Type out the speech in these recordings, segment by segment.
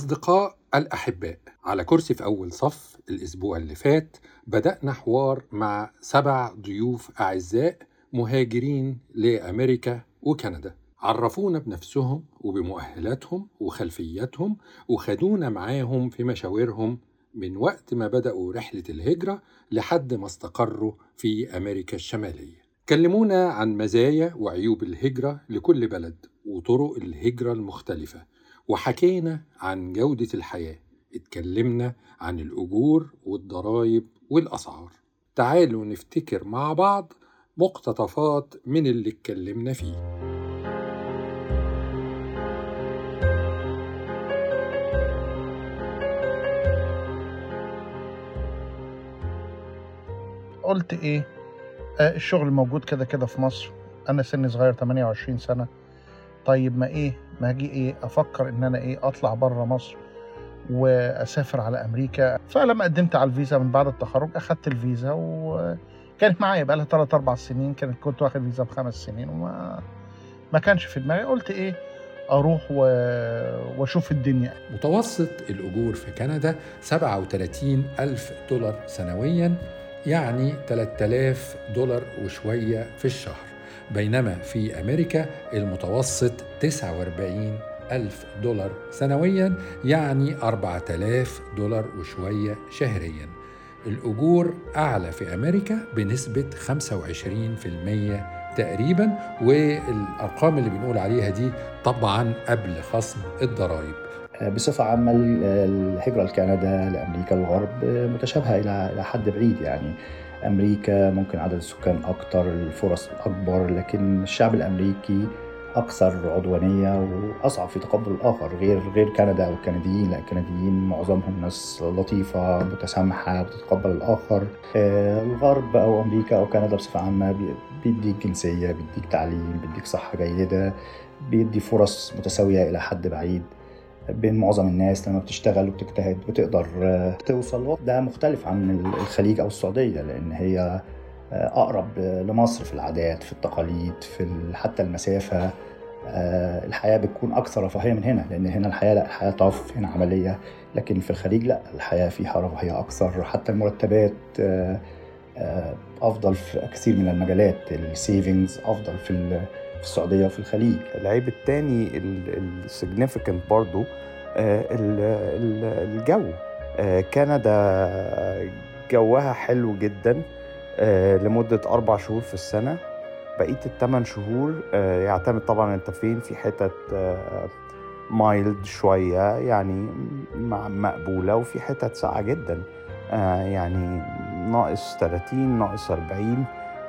الأصدقاء الأحباء على كرسي في أول صف الأسبوع اللي فات بدأنا حوار مع سبع ضيوف أعزاء مهاجرين لأمريكا وكندا عرفونا بنفسهم وبمؤهلاتهم وخلفياتهم وخدونا معاهم في مشاورهم من وقت ما بدأوا رحلة الهجرة لحد ما استقروا في أمريكا الشمالية كلمونا عن مزايا وعيوب الهجرة لكل بلد وطرق الهجرة المختلفة وحكينا عن جودة الحياة اتكلمنا عن الأجور والضرائب والأسعار تعالوا نفتكر مع بعض مقتطفات من اللي اتكلمنا فيه قلت ايه آه الشغل موجود كده كده في مصر انا سني صغير 28 سنه طيب ما ايه ما هاجي ايه افكر ان انا ايه اطلع بره مصر واسافر على امريكا فلما قدمت على الفيزا من بعد التخرج اخدت الفيزا وكانت معايا بقى لها 3 4 سنين كانت كنت واخد فيزا بخمس سنين وما ما كانش في دماغي قلت ايه اروح و... واشوف الدنيا متوسط الاجور في كندا 37 الف دولار سنويا يعني 3000 دولار وشويه في الشهر بينما في أمريكا المتوسط 49 ألف دولار سنويا يعني 4000 دولار وشوية شهريا الأجور أعلى في أمريكا بنسبة 25% تقريبا والأرقام اللي بنقول عليها دي طبعا قبل خصم الضرائب بصفة عامة الهجرة لكندا لأمريكا الغرب متشابهة إلى حد بعيد يعني أمريكا ممكن عدد السكان أكتر الفرص أكبر لكن الشعب الأمريكي أكثر عدوانية وأصعب في تقبل الآخر غير غير كندا أو الكنديين لا الكنديين معظمهم ناس لطيفة متسامحة بتتقبل الآخر آه، الغرب أو أمريكا أو كندا بصفة عامة بيديك جنسية بيديك تعليم بيديك صحة جيدة بيدي فرص متساوية إلى حد بعيد بين معظم الناس لما بتشتغل وبتجتهد وتقدر آه، توصل ده مختلف عن الخليج او السعوديه لان هي آه، اقرب لمصر في العادات في التقاليد في حتى المسافه آه، الحياه بتكون اكثر رفاهيه من هنا لان هنا الحياه لا الحياه طف هنا عمليه لكن في الخليج لا الحياه فيها رفاهيه اكثر حتى المرتبات افضل في كثير من المجالات السيفنجز افضل في في السعوديه وفي الخليج العيب الثاني السيجنيفيكانت برضو آه، الجو آه، كندا جوها حلو جدا آه، لمدة أربع شهور في السنة بقية الثمان شهور يعتمد طبعا انت فين في حتت مايلد شوية يعني مقبولة وفي حتت ساقعة جدا يعني ناقص 30 ناقص 40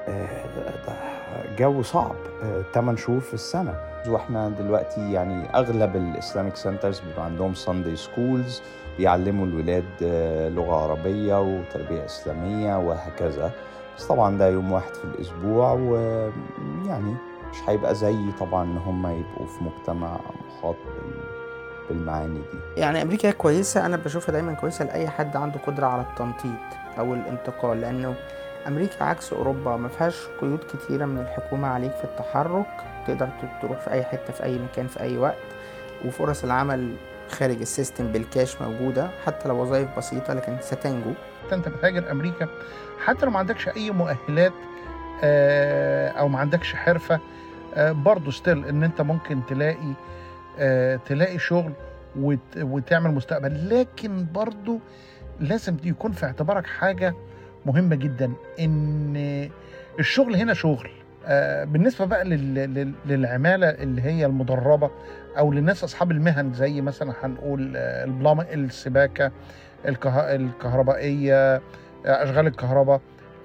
جو صعب 8 آه، شهور في السنة واحنا دلوقتي يعني اغلب الاسلاميك سنترز بيبقى عندهم ساندي سكولز بيعلموا الولاد آه، لغة عربية وتربية إسلامية وهكذا بس طبعا ده يوم واحد في الأسبوع ويعني مش هيبقى زي طبعا إن هم يبقوا في مجتمع محاط بالمعاني دي يعني أمريكا كويسة أنا بشوفها دايما كويسة لأي حد عنده قدرة على التنطيط أو الانتقال لأنه امريكا عكس اوروبا ما فيهاش قيود كتيره من الحكومه عليك في التحرك تقدر تروح في اي حته في اي مكان في اي وقت وفرص العمل خارج السيستم بالكاش موجوده حتى لو وظائف بسيطه لكن ستنجو انت بتهاجر امريكا حتى لو ما عندكش اي مؤهلات آه، او ما عندكش حرفه آه، برضه ستيل ان انت ممكن تلاقي آه، تلاقي شغل وتعمل مستقبل لكن برضه لازم يكون في اعتبارك حاجه مهمه جدا ان الشغل هنا شغل آه، بالنسبه بقى للعماله اللي هي المدربه او للناس اصحاب المهن زي مثلا هنقول آه، البلام السباكه الكهربائيه آه، اشغال الكهرباء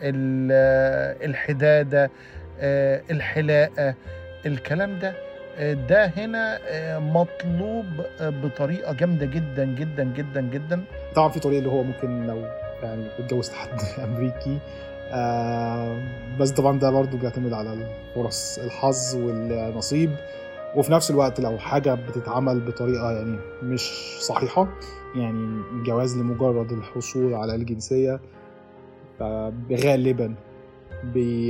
الحداده الحلاقه الكلام ده ده هنا مطلوب بطريقه جامده جدا جدا جدا جدا طبعا في طريقه اللي هو ممكن لو يعني اتجوزت حد امريكي آه بس طبعا ده برضو بيعتمد على فرص الحظ والنصيب وفي نفس الوقت لو حاجة بتتعمل بطريقة يعني مش صحيحة يعني جواز لمجرد الحصول على الجنسية غالبا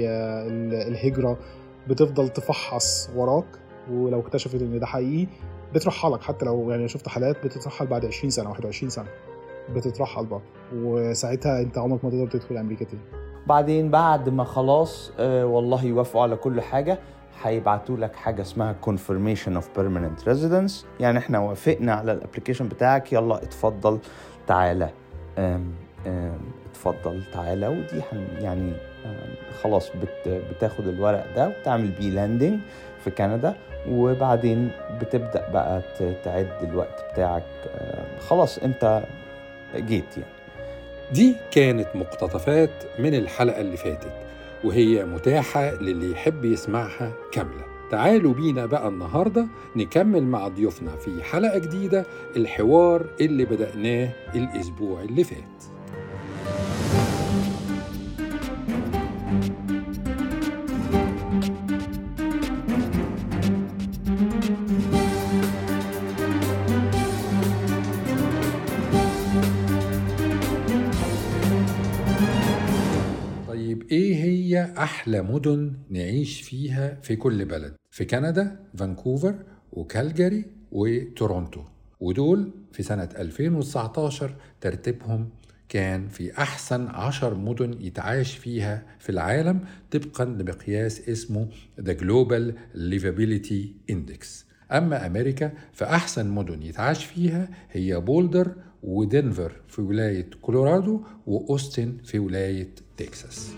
الهجرة بتفضل تفحص وراك ولو اكتشفت ان ده حقيقي بترحلك حتى لو يعني شفت حالات بتترحل بعد 20 سنه 21 سنه بتترحل برضه وساعتها انت عمرك ما تقدر تدخل امريكا تاني بعدين بعد ما خلاص آه والله يوافقوا على كل حاجة هيبعتوا لك حاجة اسمها confirmation of permanent residence يعني احنا وافقنا على الابلكيشن بتاعك يلا اتفضل تعالى آم آم اتفضل تعالى ودي هن- يعني آم، خلاص بت بتاخد الورق ده وتعمل بيه لاندنج في كندا وبعدين بتبدأ بقى ت- تعد الوقت بتاعك آم، خلاص انت جيت يعني دي كانت مقتطفات من الحلقة اللي فاتت وهي متاحة للي يحب يسمعها كاملة تعالوا بينا بقى النهاردة نكمل مع ضيوفنا في حلقة جديدة الحوار اللي بدأناه الأسبوع اللي فات طيب ايه هي احلى مدن نعيش فيها في كل بلد في كندا فانكوفر وكالجاري وتورونتو ودول في سنة 2019 ترتيبهم كان في أحسن عشر مدن يتعاش فيها في العالم طبقا لمقياس اسمه The Global Livability Index أما أمريكا فأحسن مدن يتعاش فيها هي بولدر ودنفر في ولاية كولورادو وأوستن في ولاية تكساس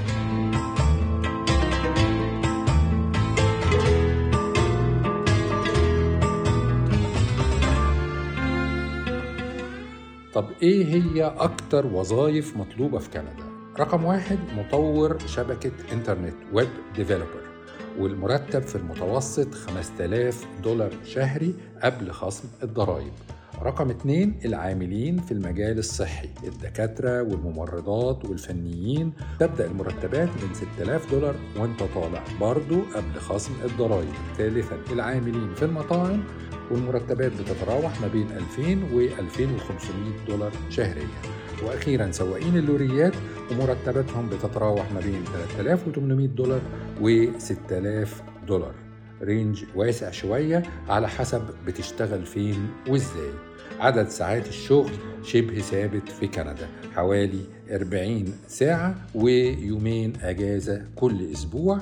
طب ايه هي اكتر وظائف مطلوبة في كندا؟ رقم واحد مطور شبكة انترنت ويب ديفلوبر والمرتب في المتوسط 5000 دولار شهري قبل خصم الضرائب رقم اتنين العاملين في المجال الصحي الدكاترة والممرضات والفنيين تبدأ المرتبات من 6000 دولار وانت طالع برضو قبل خصم الضرائب ثالثا العاملين في المطاعم والمرتبات بتتراوح ما بين 2000 و 2500 دولار شهريا واخيرا سواقين اللوريات ومرتباتهم بتتراوح ما بين 3800 دولار و 6000 دولار رينج واسع شوية على حسب بتشتغل فين وازاي عدد ساعات الشغل شبه ثابت في كندا حوالي 40 ساعة ويومين أجازة كل أسبوع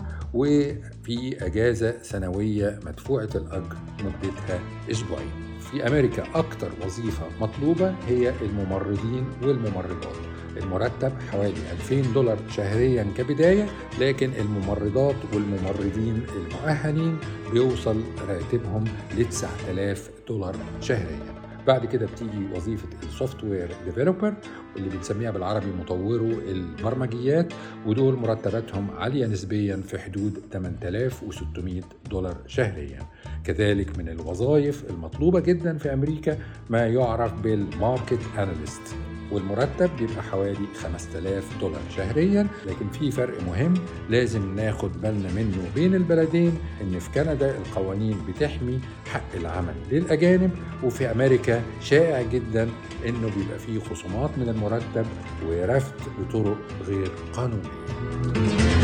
وفي أجازة سنوية مدفوعة الأجر مدتها أسبوعين في أمريكا أكتر وظيفة مطلوبة هي الممرضين والممرضات المرتب حوالي 2000 دولار شهريا كبداية لكن الممرضات والممرضين المؤهلين بيوصل راتبهم ل 9000 دولار شهريا بعد كده بتيجي وظيفة السوفت وير ديفلوبر اللي بنسميها بالعربي مطورو البرمجيات ودول مرتباتهم عالية نسبيا في حدود 8600 دولار شهريا كذلك من الوظائف المطلوبة جدا في أمريكا ما يعرف بالماركت أناليست والمرتب بيبقى حوالي 5000 دولار شهريا لكن في فرق مهم لازم ناخد بالنا منه بين البلدين ان في كندا القوانين بتحمي حق العمل للاجانب وفي امريكا شائع جدا انه بيبقى فيه خصومات من المرتب ورفض بطرق غير قانونيه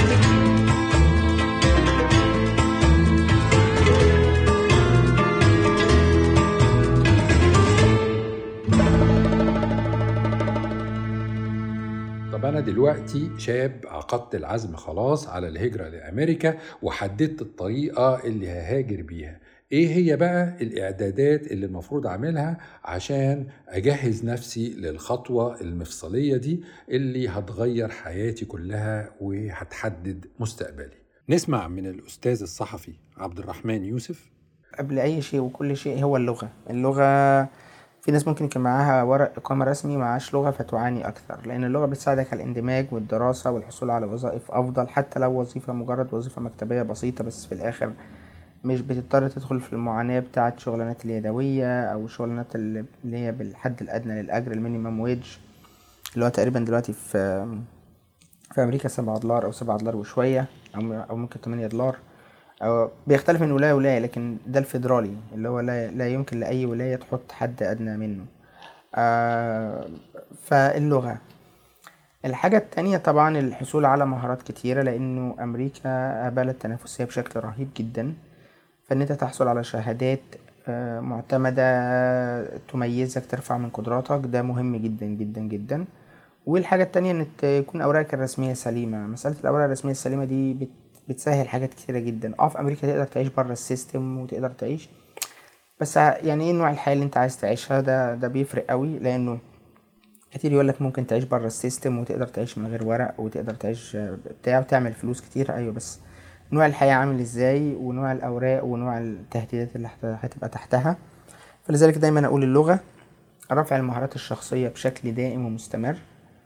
طب أنا دلوقتي شاب عقدت العزم خلاص على الهجرة لأمريكا وحددت الطريقة اللي ههاجر بيها إيه هي بقى الإعدادات اللي المفروض أعملها عشان أجهز نفسي للخطوة المفصلية دي اللي هتغير حياتي كلها وهتحدد مستقبلي نسمع من الأستاذ الصحفي عبد الرحمن يوسف قبل اي شيء وكل شيء هو اللغه اللغه في ناس ممكن يكون معاها ورق اقامه رسمي معاش لغه فتعاني اكثر لان اللغه بتساعدك على الاندماج والدراسه والحصول على وظائف افضل حتى لو وظيفه مجرد وظيفه مكتبيه بسيطه بس في الاخر مش بتضطر تدخل في المعاناه بتاعه شغلانات اليدويه او شغلانات اللي اللي هي بالحد الادنى للاجر المينيمم ويج اللي هو تقريبا دلوقتي في في امريكا سبعة دولار او سبعة دولار وشويه او او ممكن تمانية دولار أو بيختلف من ولاية لولاية لكن ده الفيدرالي اللي هو لا, لا يمكن لأي ولاية تحط حد أدنى منه آه فاللغة الحاجة التانية طبعا الحصول على مهارات كتيرة لأنه أمريكا بلد تنافسية بشكل رهيب جدا فإن أنت تحصل على شهادات آه، معتمدة تميزك ترفع من قدراتك ده مهم جدا جدا جدا والحاجة التانية ان تكون اوراقك الرسمية سليمة مسألة الاوراق الرسمية السليمة دي بت- بتسهل حاجات كتيرة جدا اه في امريكا تقدر تعيش بره السيستم وتقدر تعيش بس ع- يعني ايه نوع الحياة اللي انت عايز تعيشها ده ده بيفرق قوي لانه كتير يقولك ممكن تعيش بره السيستم وتقدر تعيش من غير ورق وتقدر تعيش آه، بتاع وتعمل فلوس كتير ايوه بس نوع الحياة عامل ازاي ونوع الاوراق ونوع التهديدات اللي هت- هتبقى تحتها فلذلك دايما اقول اللغة رفع المهارات الشخصية بشكل دائم ومستمر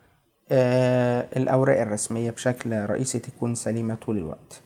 آه الأوراق الرسمية بشكل رئيسي تكون سليمة طول الوقت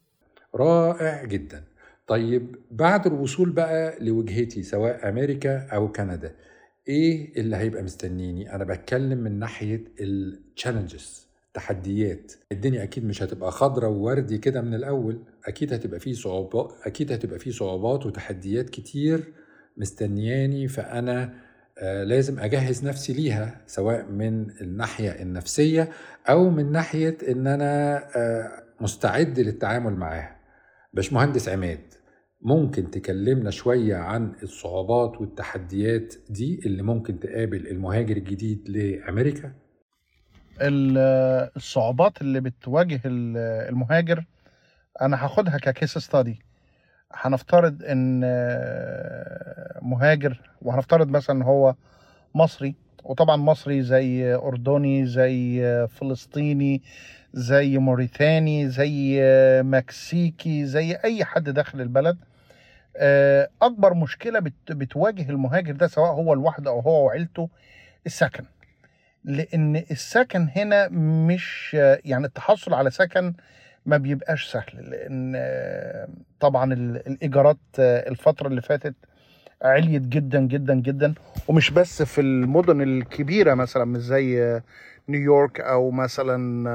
رائع جدا طيب بعد الوصول بقى لوجهتي سواء امريكا او كندا ايه اللي هيبقى مستنيني انا بتكلم من ناحيه التشالنجز تحديات الدنيا اكيد مش هتبقى خضرة ووردي كده من الاول اكيد هتبقى فيه صعوبات اكيد هتبقى فيه صعوبات وتحديات كتير مستنياني فانا آه، لازم اجهز نفسي ليها سواء من الناحيه النفسيه او من ناحيه ان انا آه، مستعد للتعامل معاها باشمهندس عماد ممكن تكلمنا شوية عن الصعوبات والتحديات دي اللي ممكن تقابل المهاجر الجديد لأمريكا؟ ال- الصعوبات اللي بتواجه ال- المهاجر انا هاخدها ككيس ستادي هنفترض ان آه، مهاجر وهنفترض مثلا ان هو مصري وطبعا مصري زي اردني زي آه، فلسطيني زي موريتاني زي آه، مكسيكي زي اي حد داخل البلد آه، اكبر مشكله بت- بتواجه المهاجر ده سواء هو لوحده او هو وعيلته السكن لان السكن هنا مش يعني التحصل على سكن ما بيبقاش سهل لان آه، طبعا ال- الايجارات آه، الفتره اللي فاتت عليت جدا جدا جدا ومش بس في المدن الكبيره مثلا مش زي آه، نيويورك او مثلا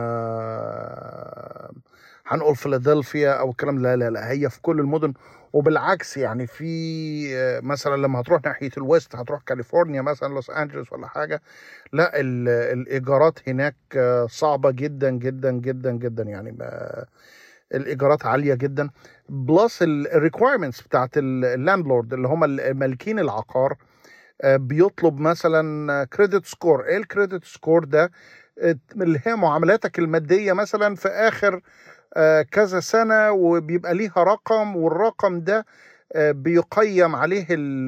آه، هنقول فيلادلفيا او الكلام لا لا لا هي في كل المدن وبالعكس يعني في آه، مثلا لما هتروح ناحيه الويست هتروح كاليفورنيا مثلا لوس انجلوس ولا حاجه لا ال- الايجارات هناك آه، صعبه جدا جدا جدا جدا يعني ما الايجارات عاليه جدا بلس الريكويرمنتس بتاعت اللاندلورد اللي هم مالكين العقار آه، بيطلب مثلا كريدت سكور ايه الكريدت سكور ده آه، اللي هي معاملاتك الماديه مثلا في اخر آه، كذا سنه وبيبقى ليها رقم والرقم ده آه، بيقيم عليه ال-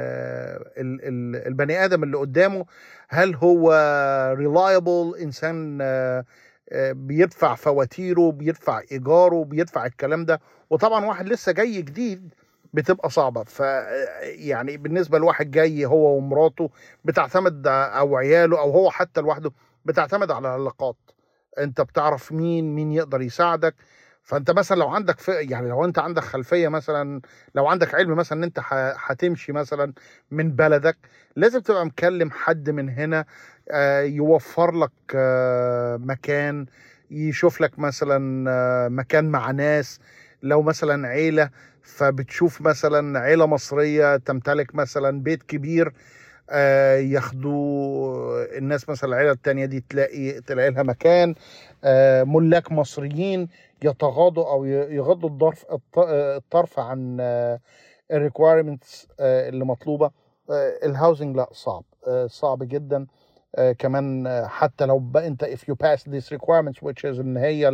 ال- ال- البني ادم اللي قدامه هل هو ريلايبل انسان آه، آه، بيدفع فواتيره بيدفع ايجاره بيدفع الكلام ده وطبعا واحد لسه جاي جديد بتبقى صعبه ف يعني بالنسبه لواحد جاي هو ومراته بتعتمد او عياله او هو حتى لوحده بتعتمد على العلاقات انت بتعرف مين مين يقدر يساعدك فانت مثلا لو عندك ف... يعني لو انت عندك خلفيه مثلا لو عندك علم مثلا ان انت ح... هتمشي مثلا من بلدك لازم تبقى مكلم حد من هنا آه، يوفر لك آه، مكان يشوف لك مثلا آه، مكان مع ناس لو مثلا عيله فبتشوف مثلا عيله مصريه تمتلك مثلا بيت كبير آه، ياخدوا الناس مثلا العيله التانية دي تلاقي تلاقي لها مكان آه، ملاك مصريين يتغاضوا او ي- يغضوا الظرف الط- آه، الطرف عن الريكويرمنتس اللي مطلوبه آه، الهاوسنج لا صعب آه، صعب جدا آه، كمان آه، حتى لو بقى انت if you pass these requirements which is ان هي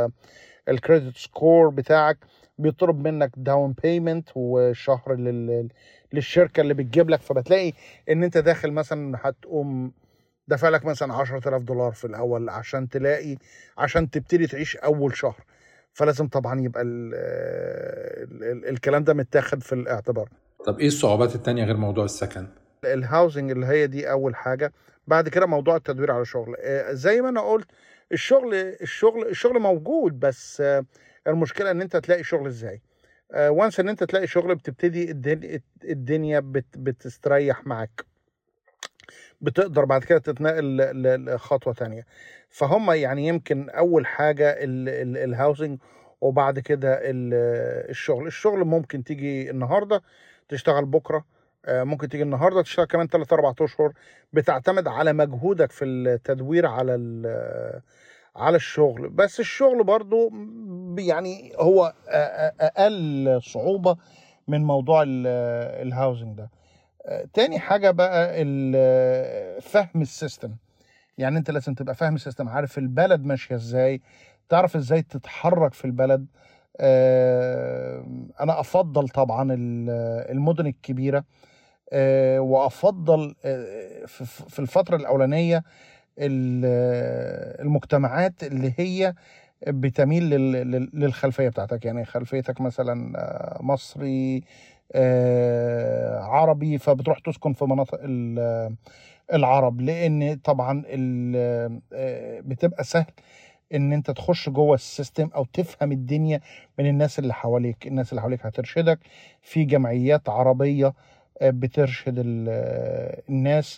الكريدت سكور بتاعك بيطلب منك داون بيمنت وشهر لل للشركه اللي بتجيب لك فبتلاقي ان انت داخل مثلا هتقوم دافع لك مثلا 10000 دولار في الاول عشان تلاقي عشان تبتدي تعيش اول شهر فلازم طبعا يبقى ال ال ال الكلام ده متاخد في الاعتبار طب ايه الصعوبات التانية غير موضوع السكن؟ الهاوزنج اللي هي دي اول حاجه بعد كده موضوع التدوير على شغل آه، زي ما انا قلت الشغل الشغل الشغل موجود بس آه، المشكله ان انت تلاقي شغل ازاي وانس ان انت تلاقي شغل بتبتدي الدنيا, الدنيا بت بتستريح معاك بتقدر بعد كده تتنقل ل- ل- لخطوه تانية فهم يعني يمكن اول حاجه ال- ال- الهاوزنج وبعد كده ال- الشغل الشغل ممكن تيجي النهارده تشتغل بكره آه، ممكن تيجي النهارده تشتغل كمان 3 4 اشهر بتعتمد على مجهودك في التدوير على ال- على الشغل بس الشغل برضو ب- يعني هو أ- أ- اقل صعوبه من موضوع الهاوزنج ده آه، تاني حاجه بقى ال- فهم السيستم يعني انت لازم تبقى فاهم السيستم عارف البلد ماشيه ازاي تعرف ازاي تتحرك في البلد آه، انا افضل طبعا ال- المدن الكبيره آه، وافضل آه، في في الفتره الاولانيه ال- المجتمعات اللي هي بتميل لل- لل- للخلفيه بتاعتك يعني خلفيتك مثلا آه، مصري آه، عربي فبتروح تسكن في مناطق ال- العرب لان طبعا ال- آه، بتبقى سهل ان انت تخش جوه السيستم او تفهم الدنيا من الناس اللي حواليك الناس اللي حواليك هترشدك في جمعيات عربيه آه، بترشد ال- آه، الناس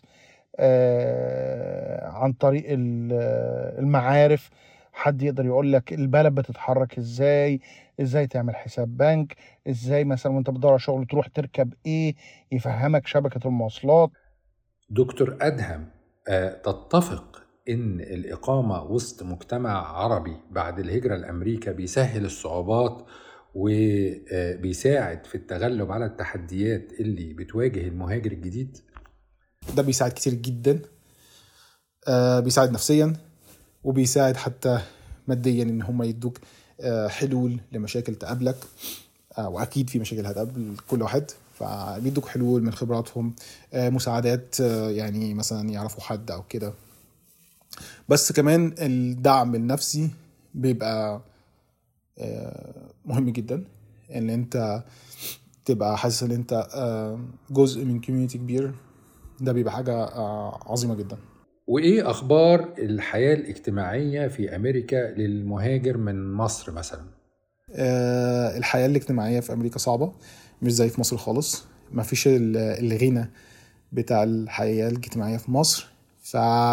آه، عن طريق ال- آه، المعارف حد يقدر يقول لك البلد بتتحرك ازاي ازاي تعمل حساب بنك ازاي مثلا وانت بتدور على شغل تروح تركب ايه يفهمك شبكة المواصلات دكتور أدهم آه، تتفق إن الإقامة وسط مجتمع عربي بعد الهجرة لأمريكا بيسهل الصعوبات وبيساعد في التغلب على التحديات اللي بتواجه المهاجر الجديد؟ ده بيساعد كتير جدا آه بيساعد نفسيا وبيساعد حتى ماديا ان هم يدوك آه حلول لمشاكل تقابلك آه واكيد في مشاكل هتقابل كل واحد فبيدوك حلول من خبراتهم آه مساعدات آه يعني مثلا يعرفوا حد او كده بس كمان الدعم النفسي بيبقى آه مهم جدا ان انت تبقى حاسس ان انت آه جزء من كوميونتي كبير ده بيبقى حاجة آه، عظيمة جدا وإيه أخبار الحياة الاجتماعية في أمريكا للمهاجر من مصر مثلا؟ آه، الحياة الاجتماعية في أمريكا صعبة مش زي في مصر خالص مفيش ال- الغنى بتاع الحياة الاجتماعية في مصر ف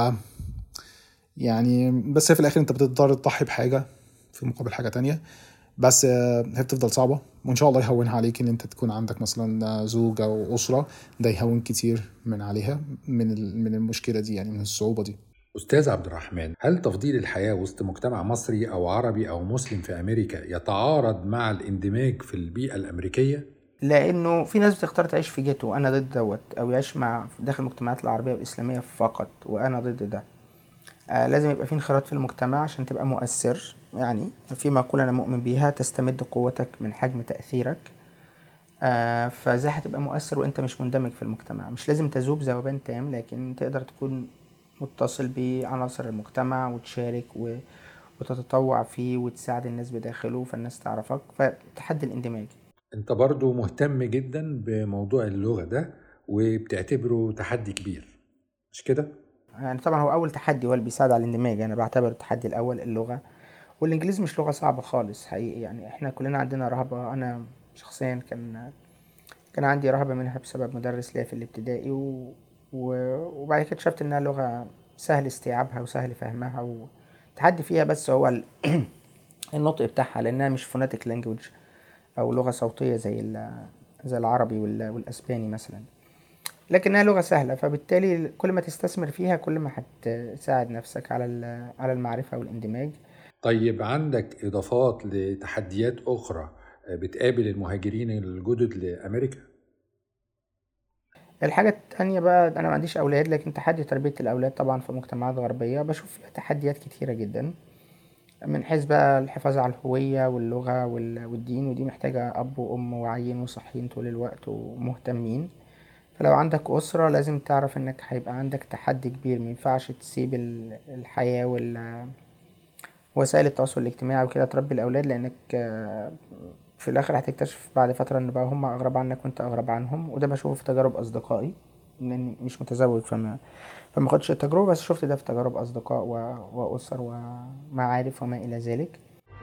يعني بس هي في الآخر أنت بتضطر تضحي بحاجة في مقابل حاجة تانية بس آه، هي بتفضل صعبة وإن شاء الله يهونها عليك إن أنت تكون عندك مثلا زوج أو أسرة ده يهون كتير من عليها من ال- من المشكلة دي يعني من الصعوبة دي أستاذ عبد الرحمن هل تفضيل الحياة وسط مجتمع مصري أو عربي أو مسلم في أمريكا يتعارض مع الاندماج في البيئة الأمريكية؟ لانه في ناس بتختار تعيش في جيتو انا ضد دوت او يعيش مع داخل المجتمعات العربيه والاسلاميه فقط وانا ضد ده آه لازم يبقى في انخراط في المجتمع عشان تبقى مؤثر يعني في مقولة أنا مؤمن بيها تستمد قوتك من حجم تأثيرك آه فازاي هتبقى مؤثر وانت مش مندمج في المجتمع مش لازم تذوب ذوبان تام لكن تقدر تكون متصل بعناصر المجتمع وتشارك و... وتتطوع فيه وتساعد الناس بداخله فالناس تعرفك فتحدي الاندماج أنت برضو مهتم جدا بموضوع اللغة ده وبتعتبره تحدي كبير مش كده؟ يعني طبعا هو اول تحدي هو اللي بيساعد على الاندماج انا بعتبر التحدي الاول اللغه والانجليزي مش لغه صعبه خالص حقيقي يعني احنا كلنا عندنا رهبه انا شخصيا كان كان عندي رهبه منها بسبب مدرس ليا في الابتدائي و... و... وبعد كده اكتشفت انها لغه سهل استيعابها وسهل فهمها والتحدي فيها بس هو ال... النطق بتاعها لانها مش فوناتيك لانجوج او لغه صوتيه زي ال... زي العربي وال... والاسباني مثلا لكنها لغة سهلة فبالتالي كل ما تستثمر فيها كل ما هتساعد نفسك على ال- على المعرفة والاندماج طيب عندك إضافات لتحديات أخرى بتقابل المهاجرين الجدد لأمريكا؟ الحاجة التانية بقى أنا ما عنديش أولاد لكن تحدي تربية الأولاد طبعا في مجتمعات غربية بشوف فيها تحديات كتيرة جدا من حيث بقى الحفاظ على الهوية واللغة وال- والدين ودي محتاجة أب وأم واعيين وصحيين طول الوقت ومهتمين فلو عندك أسرة لازم تعرف إنك هيبقى عندك تحدي كبير مينفعش تسيب ال- الحياة وال وسائل التواصل الاجتماعي وكده تربي الأولاد لأنك آه، في الآخر هتكتشف بعد فترة إن بقى هم أغرب عنك وأنت أغرب عنهم وده بشوفه في تجارب أصدقائي لأني مش متزوج فما فما خدش التجربة بس شفت ده في تجارب أصدقاء و... وأسر ومعارف وما إلى ذلك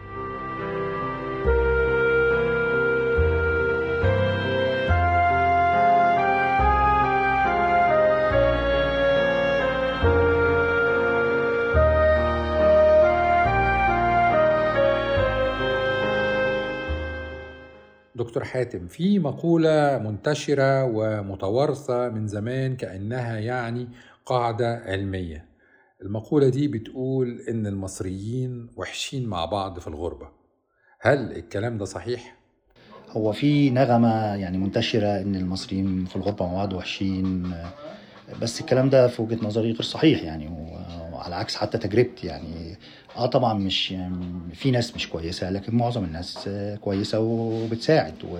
دكتور حاتم في مقولة منتشرة ومتوارثة من زمان كأنها يعني قاعدة علمية المقولة دي بتقول إن المصريين وحشين مع بعض في الغربة هل الكلام ده صحيح؟ هو في نغمة يعني منتشرة إن المصريين في الغربة مع بعض وحشين بس الكلام ده في وجهة نظري غير صحيح يعني وعلى عكس حتى تجربتي يعني اه طبعا مش يعني في ناس مش كويسة لكن معظم الناس كويسة وبتساعد و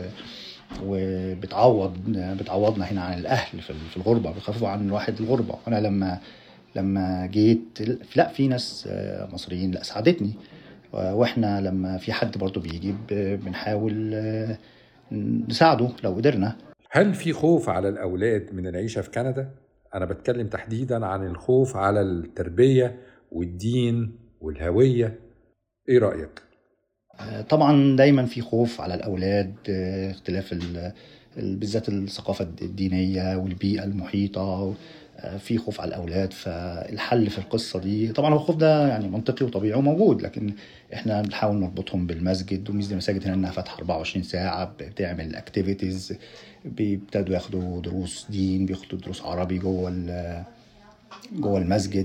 وبتعوض بتعوضنا هنا عن الاهل في الغربه بيخففوا عن الواحد الغربه وانا لما لما جيت لا في ناس مصريين لا ساعدتني واحنا لما في حد برضو بيجي بنحاول نساعده لو قدرنا هل في خوف على الأولاد من العيشة في كندا؟ أنا بتكلم تحديدا عن الخوف على التربية والدين والهوية إيه رأيك؟ طبعا دايما في خوف على الأولاد اختلاف بالذات الثقافة الدينية والبيئة المحيطة في خوف على الاولاد فالحل في القصه دي طبعا الخوف ده يعني منطقي وطبيعي وموجود لكن احنا بنحاول نربطهم بالمسجد وميزه المساجد هنا انها فاتحه 24 ساعه بتعمل اكتيفيتيز بيبتدوا ياخدوا دروس دين بياخدوا دروس عربي جوه جوه المسجد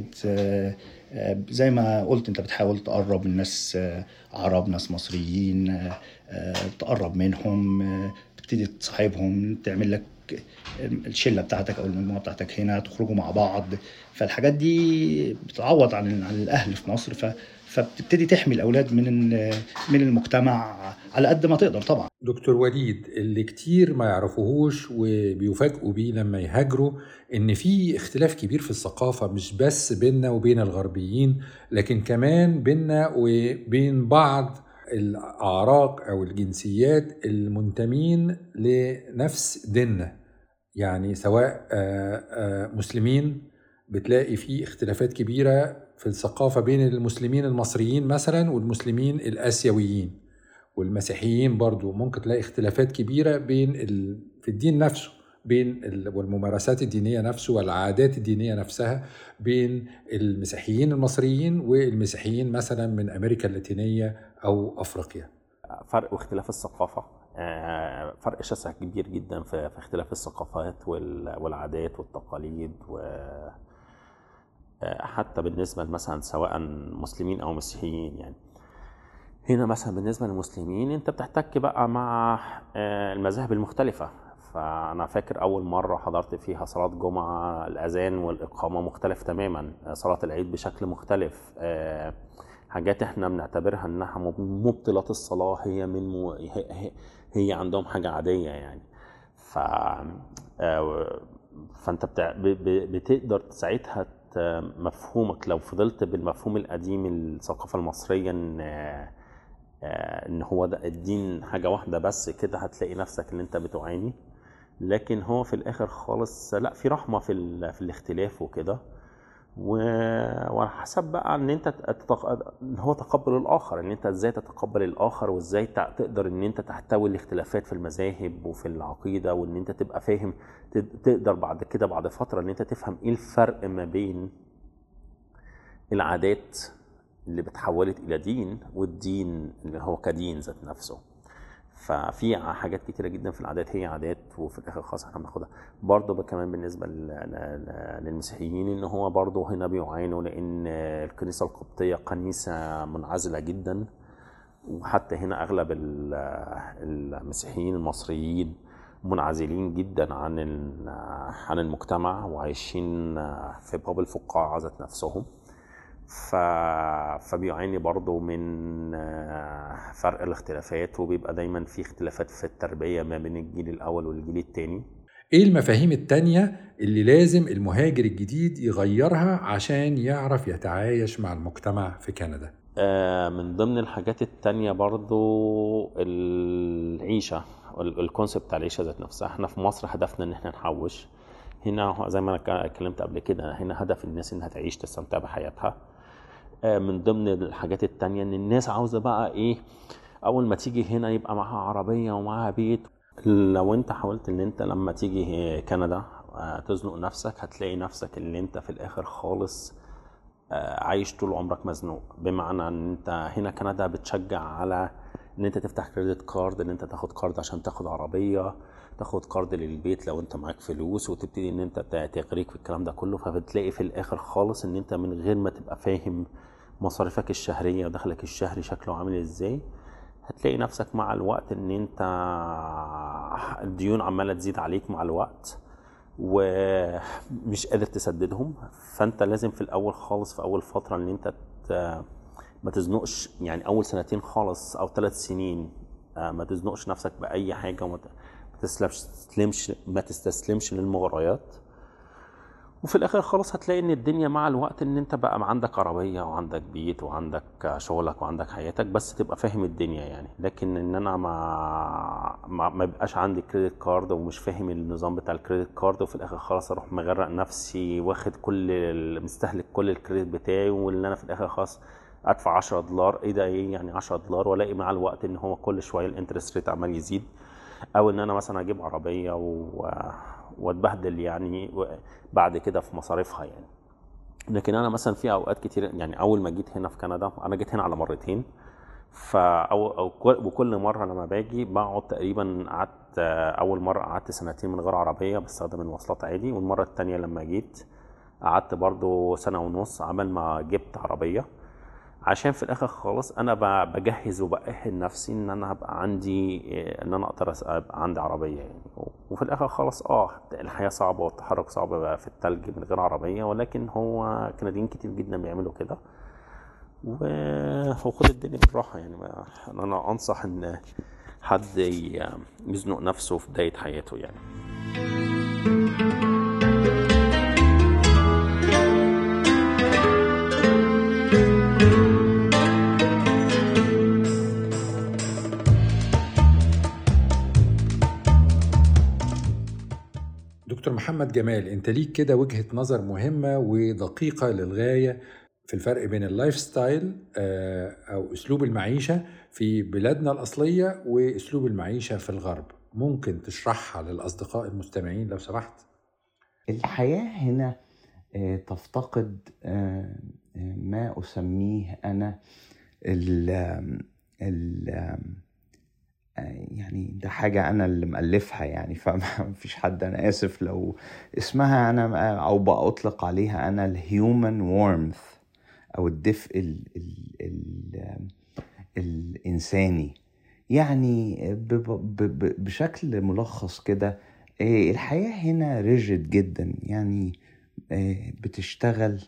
زي ما قلت انت بتحاول تقرب من ناس عرب ناس مصريين تقرب منهم تبتدي تصاحبهم تعمل لك الشله بتاعتك او المجموعه بتاعتك هنا تخرجوا مع بعض فالحاجات دي بتعوض عن عن الاهل في مصر ف فبتبتدي تحمي الاولاد من من المجتمع على قد ما تقدر طبعا دكتور وليد اللي كتير ما يعرفوهوش وبيفاجئوا بيه لما يهاجروا ان في اختلاف كبير في الثقافه مش بس بيننا وبين الغربيين لكن كمان بيننا وبين بعض الاعراق او الجنسيات المنتمين لنفس ديننا يعني سواء مسلمين بتلاقي في اختلافات كبيره في الثقافه بين المسلمين المصريين مثلا والمسلمين الاسيويين والمسيحيين برضو ممكن تلاقي اختلافات كبيره بين ال... في الدين نفسه بين ال... والممارسات الدينيه نفسه والعادات الدينيه نفسها بين المسيحيين المصريين والمسيحيين مثلا من امريكا اللاتينيه او افريقيا فرق واختلاف الثقافه فرق شاسع كبير جدا في اختلاف الثقافات والعادات والتقاليد و حتى بالنسبه مثلا سواء مسلمين او مسيحيين يعني هنا مثلا بالنسبه للمسلمين انت بتحتك بقى مع المذاهب المختلفه فانا فاكر اول مره حضرت فيها صلاه جمعه الاذان والاقامه مختلف تماما صلاه العيد بشكل مختلف حاجات احنا بنعتبرها انها مبطلات الصلاه هي من م... هي, هي عندهم حاجه عاديه يعني ف فانت بتع... ب... ب... بتقدر ساعتها مفهومك لو فضلت بالمفهوم القديم الثقافه المصريه ان ان هو ده الدين حاجه واحده بس كده هتلاقي نفسك ان انت بتعاني لكن هو في الاخر خالص لا في رحمه في ال... في الاختلاف وكده وعلى حسب بقى ان انت تتق... هو تقبل الاخر ان انت ازاي تتقبل الاخر وازاي تقدر ان انت تحتوي الاختلافات في المذاهب وفي العقيده وان انت تبقى فاهم تقدر بعد كده بعد فتره ان انت تفهم ايه الفرق ما بين العادات اللي بتحولت الى دين والدين اللي هو كدين ذات نفسه ففي حاجات كتيره جدا في العادات هي عادات وفي الاخر خلاص احنا بناخدها برضه كمان بالنسبه للمسيحيين ان هو برضه هنا بيعانوا لان الكنيسه القبطيه كنيسه منعزله جدا وحتى هنا اغلب المسيحيين المصريين منعزلين جدا عن عن المجتمع وعايشين في بابل فقاعه ذات نفسهم ف... فبيعاني برضه من فرق الاختلافات وبيبقى دايما في اختلافات في التربية ما بين الجيل الأول والجيل التاني ايه المفاهيم التانية اللي لازم المهاجر الجديد يغيرها عشان يعرف يتعايش مع المجتمع في كندا من ضمن الحاجات التانية برضو العيشة الكونسيبت بتاع العيشة ذات نفسها احنا في مصر هدفنا ان احنا نحوش هنا زي ما انا اتكلمت قبل كده هنا هدف الناس انها تعيش تستمتع بحياتها من ضمن الحاجات التانية ان الناس عاوزة بقى ايه اول ما تيجي هنا يبقى معاها عربية ومعاها بيت لو انت حاولت ان انت لما تيجي كندا تزنق نفسك هتلاقي نفسك اللي انت في الاخر خالص عايش طول عمرك مزنوق بمعنى ان انت هنا كندا بتشجع على ان انت تفتح كريدت كارد ان انت تاخد كارد عشان تاخد عربيه تاخد كارد للبيت لو انت معاك فلوس وتبتدي ان انت تغريك في الكلام ده كله فبتلاقي في الاخر خالص ان انت من غير ما تبقى فاهم مصاريفك الشهريه ودخلك الشهري شكله عامل ازاي هتلاقي نفسك مع الوقت ان انت الديون عماله تزيد عليك مع الوقت ومش قادر تسددهم فانت لازم في الاول خالص في اول فتره ان انت ت- ما تزنقش يعني اول سنتين خالص او ثلاث سنين آه، ما تزنقش نفسك باي حاجه وما ت- ما تستسلمش ما تستسلمش للمغريات وفي الاخر خالص هتلاقي ان الدنيا مع الوقت ان انت بقى عندك عربيه وعندك بيت وعندك شغلك وعندك حياتك بس تبقى فاهم الدنيا يعني لكن ان انا ما ما, ما يبقاش عندي كريدت كارد ومش فاهم النظام بتاع الكريدت كارد وفي الاخر خلاص اروح مغرق نفسي واخد كل ال- مستهلك كل الكريدت بتاعي واللي انا في الاخر خلاص ادفع 10 دولار ايه ده ايه يعني 10 دولار والاقي مع الوقت ان هو كل شويه الانترست ريت عمال يزيد او ان انا مثلا اجيب عربيه و... واتبهدل يعني و- بعد كده في مصاريفها يعني لكن انا مثلا في اوقات كتير يعني اول ما جيت هنا في كندا انا جيت هنا على مرتين فا أو أو كل- وكل مره لما باجي بقعد تقريبا قعدت اول مره قعدت سنتين من غير عربيه بستخدم المواصلات عادي والمره التانيه لما جيت قعدت برضو سنه ونص عمل ما جبت عربيه عشان في الاخر خالص انا ب- بجهز وبأهل نفسي ان انا هبقى عندي إيه، ان انا اقدر أس- ابقى عندي عربيه يعني وفي الاخر خالص اه الحياه صعبه والتحرك صعب بقى في التلج من غير عربيه ولكن هو كنديين كتير جدا بيعملوا كده و- وخد الدنيا بالراحه يعني ما انا انصح ان حد ي- يزنق نفسه في بدايه حياته يعني دكتور محمد جمال انت ليك كده وجهة نظر مهمة ودقيقة للغاية في الفرق بين اللايف ستايل آه، او اسلوب المعيشة في بلادنا الأصلية واسلوب المعيشة في الغرب ممكن تشرحها للأصدقاء المستمعين لو سمحت الحياة هنا آه، تفتقد آه، آه، ما أسميه أنا ال ال آه، يعني ده حاجة أنا اللي مألفها يعني فما فيش حد أنا آسف لو اسمها أنا أو بأطلق عليها أنا الهيومن وورمث أو الدفء ال ال ال الإنساني يعني ب ب ب بشكل ملخص كده آه، الحياة هنا ريجيد جدا يعني آه، بتشتغل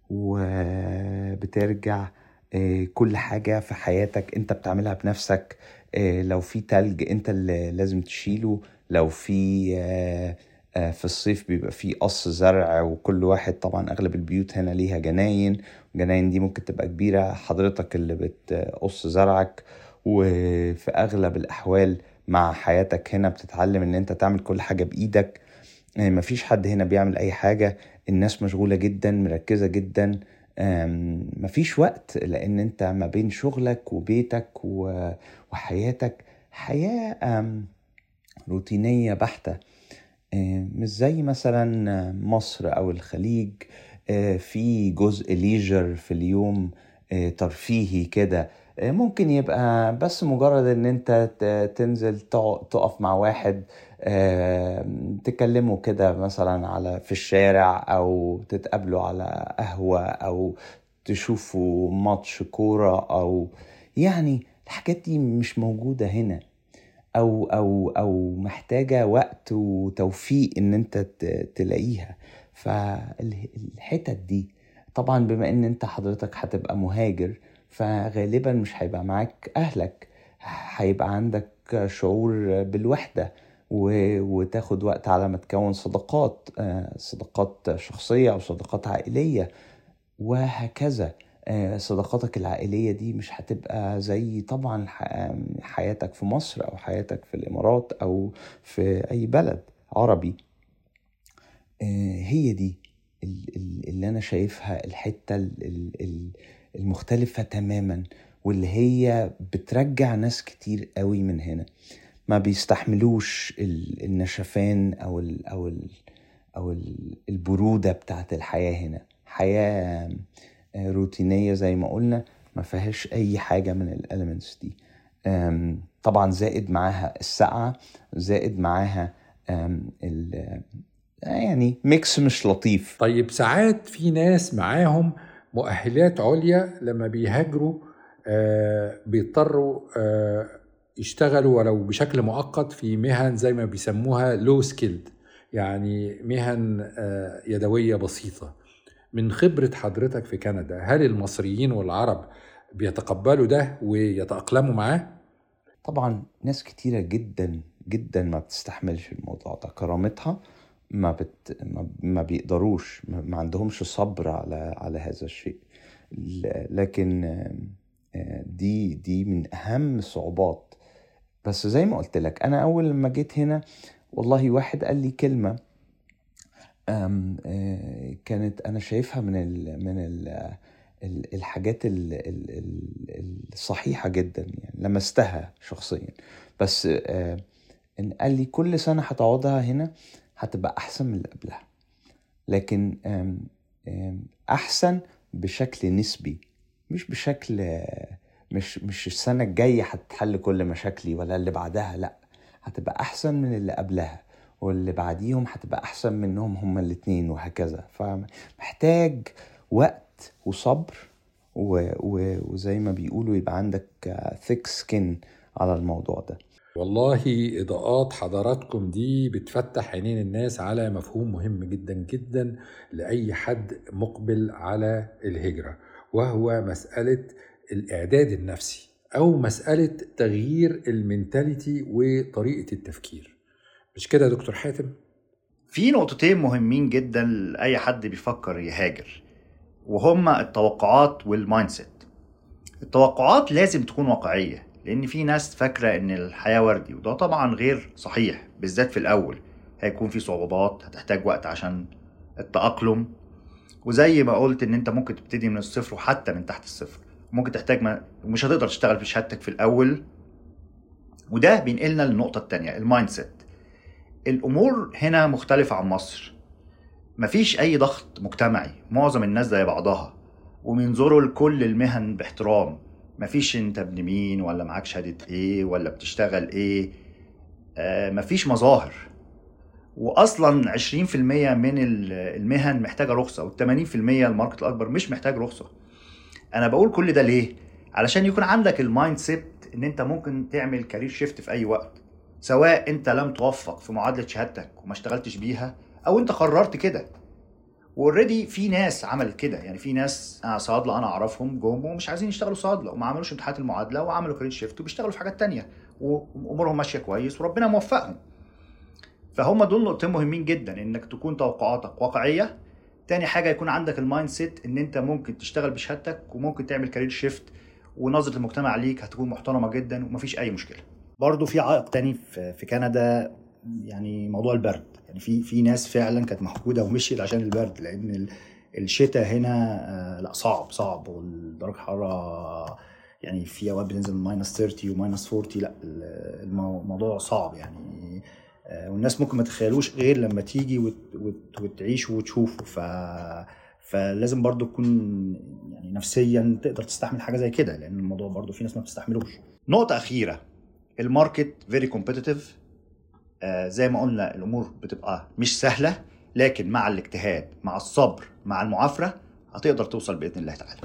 وبترجع آه، كل حاجة في حياتك انت بتعملها بنفسك آه، لو في تلج انت اللي لازم تشيله لو في آه، آه، في الصيف بيبقى في قص زرع وكل واحد طبعا اغلب البيوت هنا ليها جناين الجناين دي ممكن تبقى كبيرة حضرتك اللي بتقص زرعك وفي اغلب الاحوال مع حياتك هنا بتتعلم ان انت تعمل كل حاجة بايدك آه، مفيش حد هنا بيعمل اي حاجة الناس مشغولة جدا مركزة جدا آم، مفيش وقت لان انت ما بين شغلك وبيتك و- وحياتك حياة آم، روتينية بحتة آه، مش زي مثلا مصر او الخليج آه، في جزء ليجر في اليوم آه، ترفيهي كده آه، ممكن يبقى بس مجرد ان انت ت- تنزل تق- تقف مع واحد آه، تكلمه كده مثلا على في الشارع او تتقابلوا على قهوة او تشوفوا ماتش كورة او يعني الحاجات دي مش موجودة هنا او او او محتاجه وقت وتوفيق ان انت ت- تلاقيها فالحتت دي طبعا بما ان انت حضرتك هتبقى مهاجر فغالبا مش هيبقى معاك اهلك هيبقى عندك شعور بالوحده و- وتاخد وقت على ما تكون صداقات آه، صداقات شخصيه او صداقات عائليه وهكذا آه، صداقاتك العائلية دي مش هتبقى زي طبعا ح- حياتك في مصر أو حياتك في الإمارات أو في أي بلد عربي آه، هي دي ال- ال- اللي أنا شايفها الحتة ال- ال- ال- المختلفة تماما واللي هي بترجع ناس كتير قوي من هنا ما بيستحملوش ال- النشفان أو ال أو ال أو ال- البرودة بتاعت الحياة هنا حياة آه، روتينية زي ما قلنا ما فيهاش أي حاجة من الاليمنتس دي آم، طبعا زائد معاها السقعة زائد معاها آم، ال- آه، يعني ميكس مش لطيف طيب ساعات في ناس معاهم مؤهلات عليا لما بيهاجروا آه، بيضطروا آه، يشتغلوا ولو بشكل مؤقت في مهن زي ما بيسموها لو سكيلد يعني مهن آه، يدوية بسيطة من خبرة حضرتك في كندا هل المصريين والعرب بيتقبلوا ده ويتأقلموا معاه؟ طبعا ناس كتيرة جدا جدا ما بتستحملش الموضوع ده كرامتها ما بت ما, ما بيقدروش ما, ما عندهمش صبر على على هذا الشيء ل- لكن آه، دي دي من اهم الصعوبات بس زي ما قلت لك انا اول لما جيت هنا والله واحد قال لي كلمة أم، آه، كانت انا شايفها من ال من ال ال- الحاجات ال- ال- ال- الصحيحة جدا يعني لمستها شخصيا بس آه، إن قال لي كل سنة هتقعدها هنا هتبقى أحسن من اللي قبلها لكن آم، آم، أحسن بشكل نسبي مش بشكل آه، مش مش السنة الجاية هتحل كل مشاكلي ولا اللي بعدها لأ هتبقى أحسن من اللي قبلها واللي بعديهم هتبقى أحسن منهم هما الاتنين وهكذا فمحتاج وقت وصبر و... و... وزي ما بيقولوا يبقى عندك ثيك سكين على الموضوع ده والله إضاءات حضراتكم دي بتفتح عينين الناس على مفهوم مهم جدا جدا لأي حد مقبل على الهجرة وهو مسألة الإعداد النفسي أو مسألة تغيير المنتاليتي وطريقة التفكير مش كده يا دكتور حاتم؟ في نقطتين مهمين جدا لأي حد بيفكر يهاجر وهما التوقعات والمايند سيت التوقعات لازم تكون واقعية لأن في ناس فاكرة إن الحياة وردي وده طبعا غير صحيح بالذات في الأول هيكون في صعوبات هتحتاج وقت عشان التأقلم وزي ما قلت إن أنت ممكن تبتدي من الصفر وحتى من تحت الصفر ممكن تحتاج ما مش هتقدر تشتغل في شهادتك في الأول وده بينقلنا للنقطة التانية المايند سيت الامور هنا مختلفه عن مصر مفيش اي ضغط مجتمعي معظم الناس زي بعضها وبينظروا لكل المهن باحترام مفيش انت ابن مين ولا معاك شهاده ايه ولا بتشتغل ايه آه مفيش مظاهر واصلا 20% من ال- المهن محتاجه رخصه وال80% الماركت الاكبر مش محتاج رخصه انا بقول كل ده ليه علشان يكون عندك المايند سيت ان انت ممكن تعمل كارير شيفت في اي وقت سواء انت لم توفق في معادله شهادتك وما اشتغلتش بيها او انت قررت كده واوريدي في ناس عملت كده يعني في ناس آه صيادله انا اعرفهم جم ومش عايزين يشتغلوا صيادله وما عملوش امتحانات المعادله وعملوا كارير شيفت وبيشتغلوا في حاجات تانية وامورهم ماشيه كويس وربنا موفقهم فهم دول نقطتين مهمين جدا انك تكون توقعاتك واقعيه تاني حاجه يكون عندك المايند سيت ان انت ممكن تشتغل بشهادتك وممكن تعمل كارير شيفت ونظره المجتمع ليك هتكون محترمه جدا ومفيش اي مشكله برضه في عائق تاني في في كندا يعني موضوع البرد يعني في في ناس فعلا كانت محقوده ومشيت عشان البرد لان ال- الشتاء هنا آه، لا صعب صعب والدرجه الحراره يعني في اوقات بتنزل ماينس 30 وماينس 40 لا ال- المو- الموضوع صعب يعني آه، والناس ممكن ما تتخيلوش غير لما تيجي وت- وت- وتعيش وتشوفه ف فلازم برضو تكون يعني نفسيا تقدر تستحمل حاجه زي كده لان الموضوع برضو في ناس ما بتستحملوش نقطه اخيره الماركت فيري كومبيتيتيف زي ما قلنا الامور بتبقى مش سهله لكن مع الاجتهاد مع الصبر مع المعافره هتقدر توصل باذن الله تعالى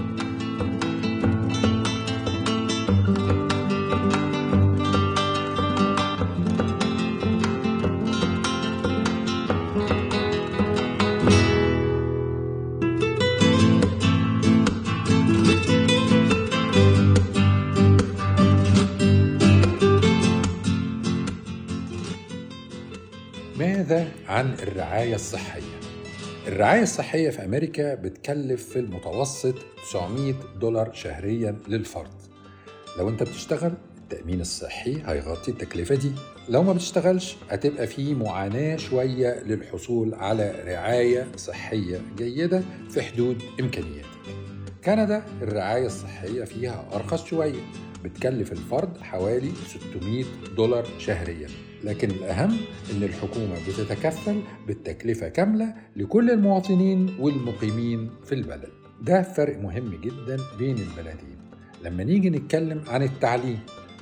ماذا عن الرعاية الصحية؟ الرعاية الصحية في أمريكا بتكلف في المتوسط 900 دولار شهريا للفرد لو أنت بتشتغل التأمين الصحي هيغطي التكلفة دي لو ما بتشتغلش هتبقى في معاناة شوية للحصول على رعاية صحية جيدة في حدود إمكانياتك كندا الرعاية الصحية فيها أرخص شوية بتكلف الفرد حوالي 600 دولار شهريا لكن الأهم إن الحكومة بتتكفل بالتكلفة كاملة لكل المواطنين والمقيمين في البلد ده فرق مهم جدا بين البلدين لما نيجي نتكلم عن التعليم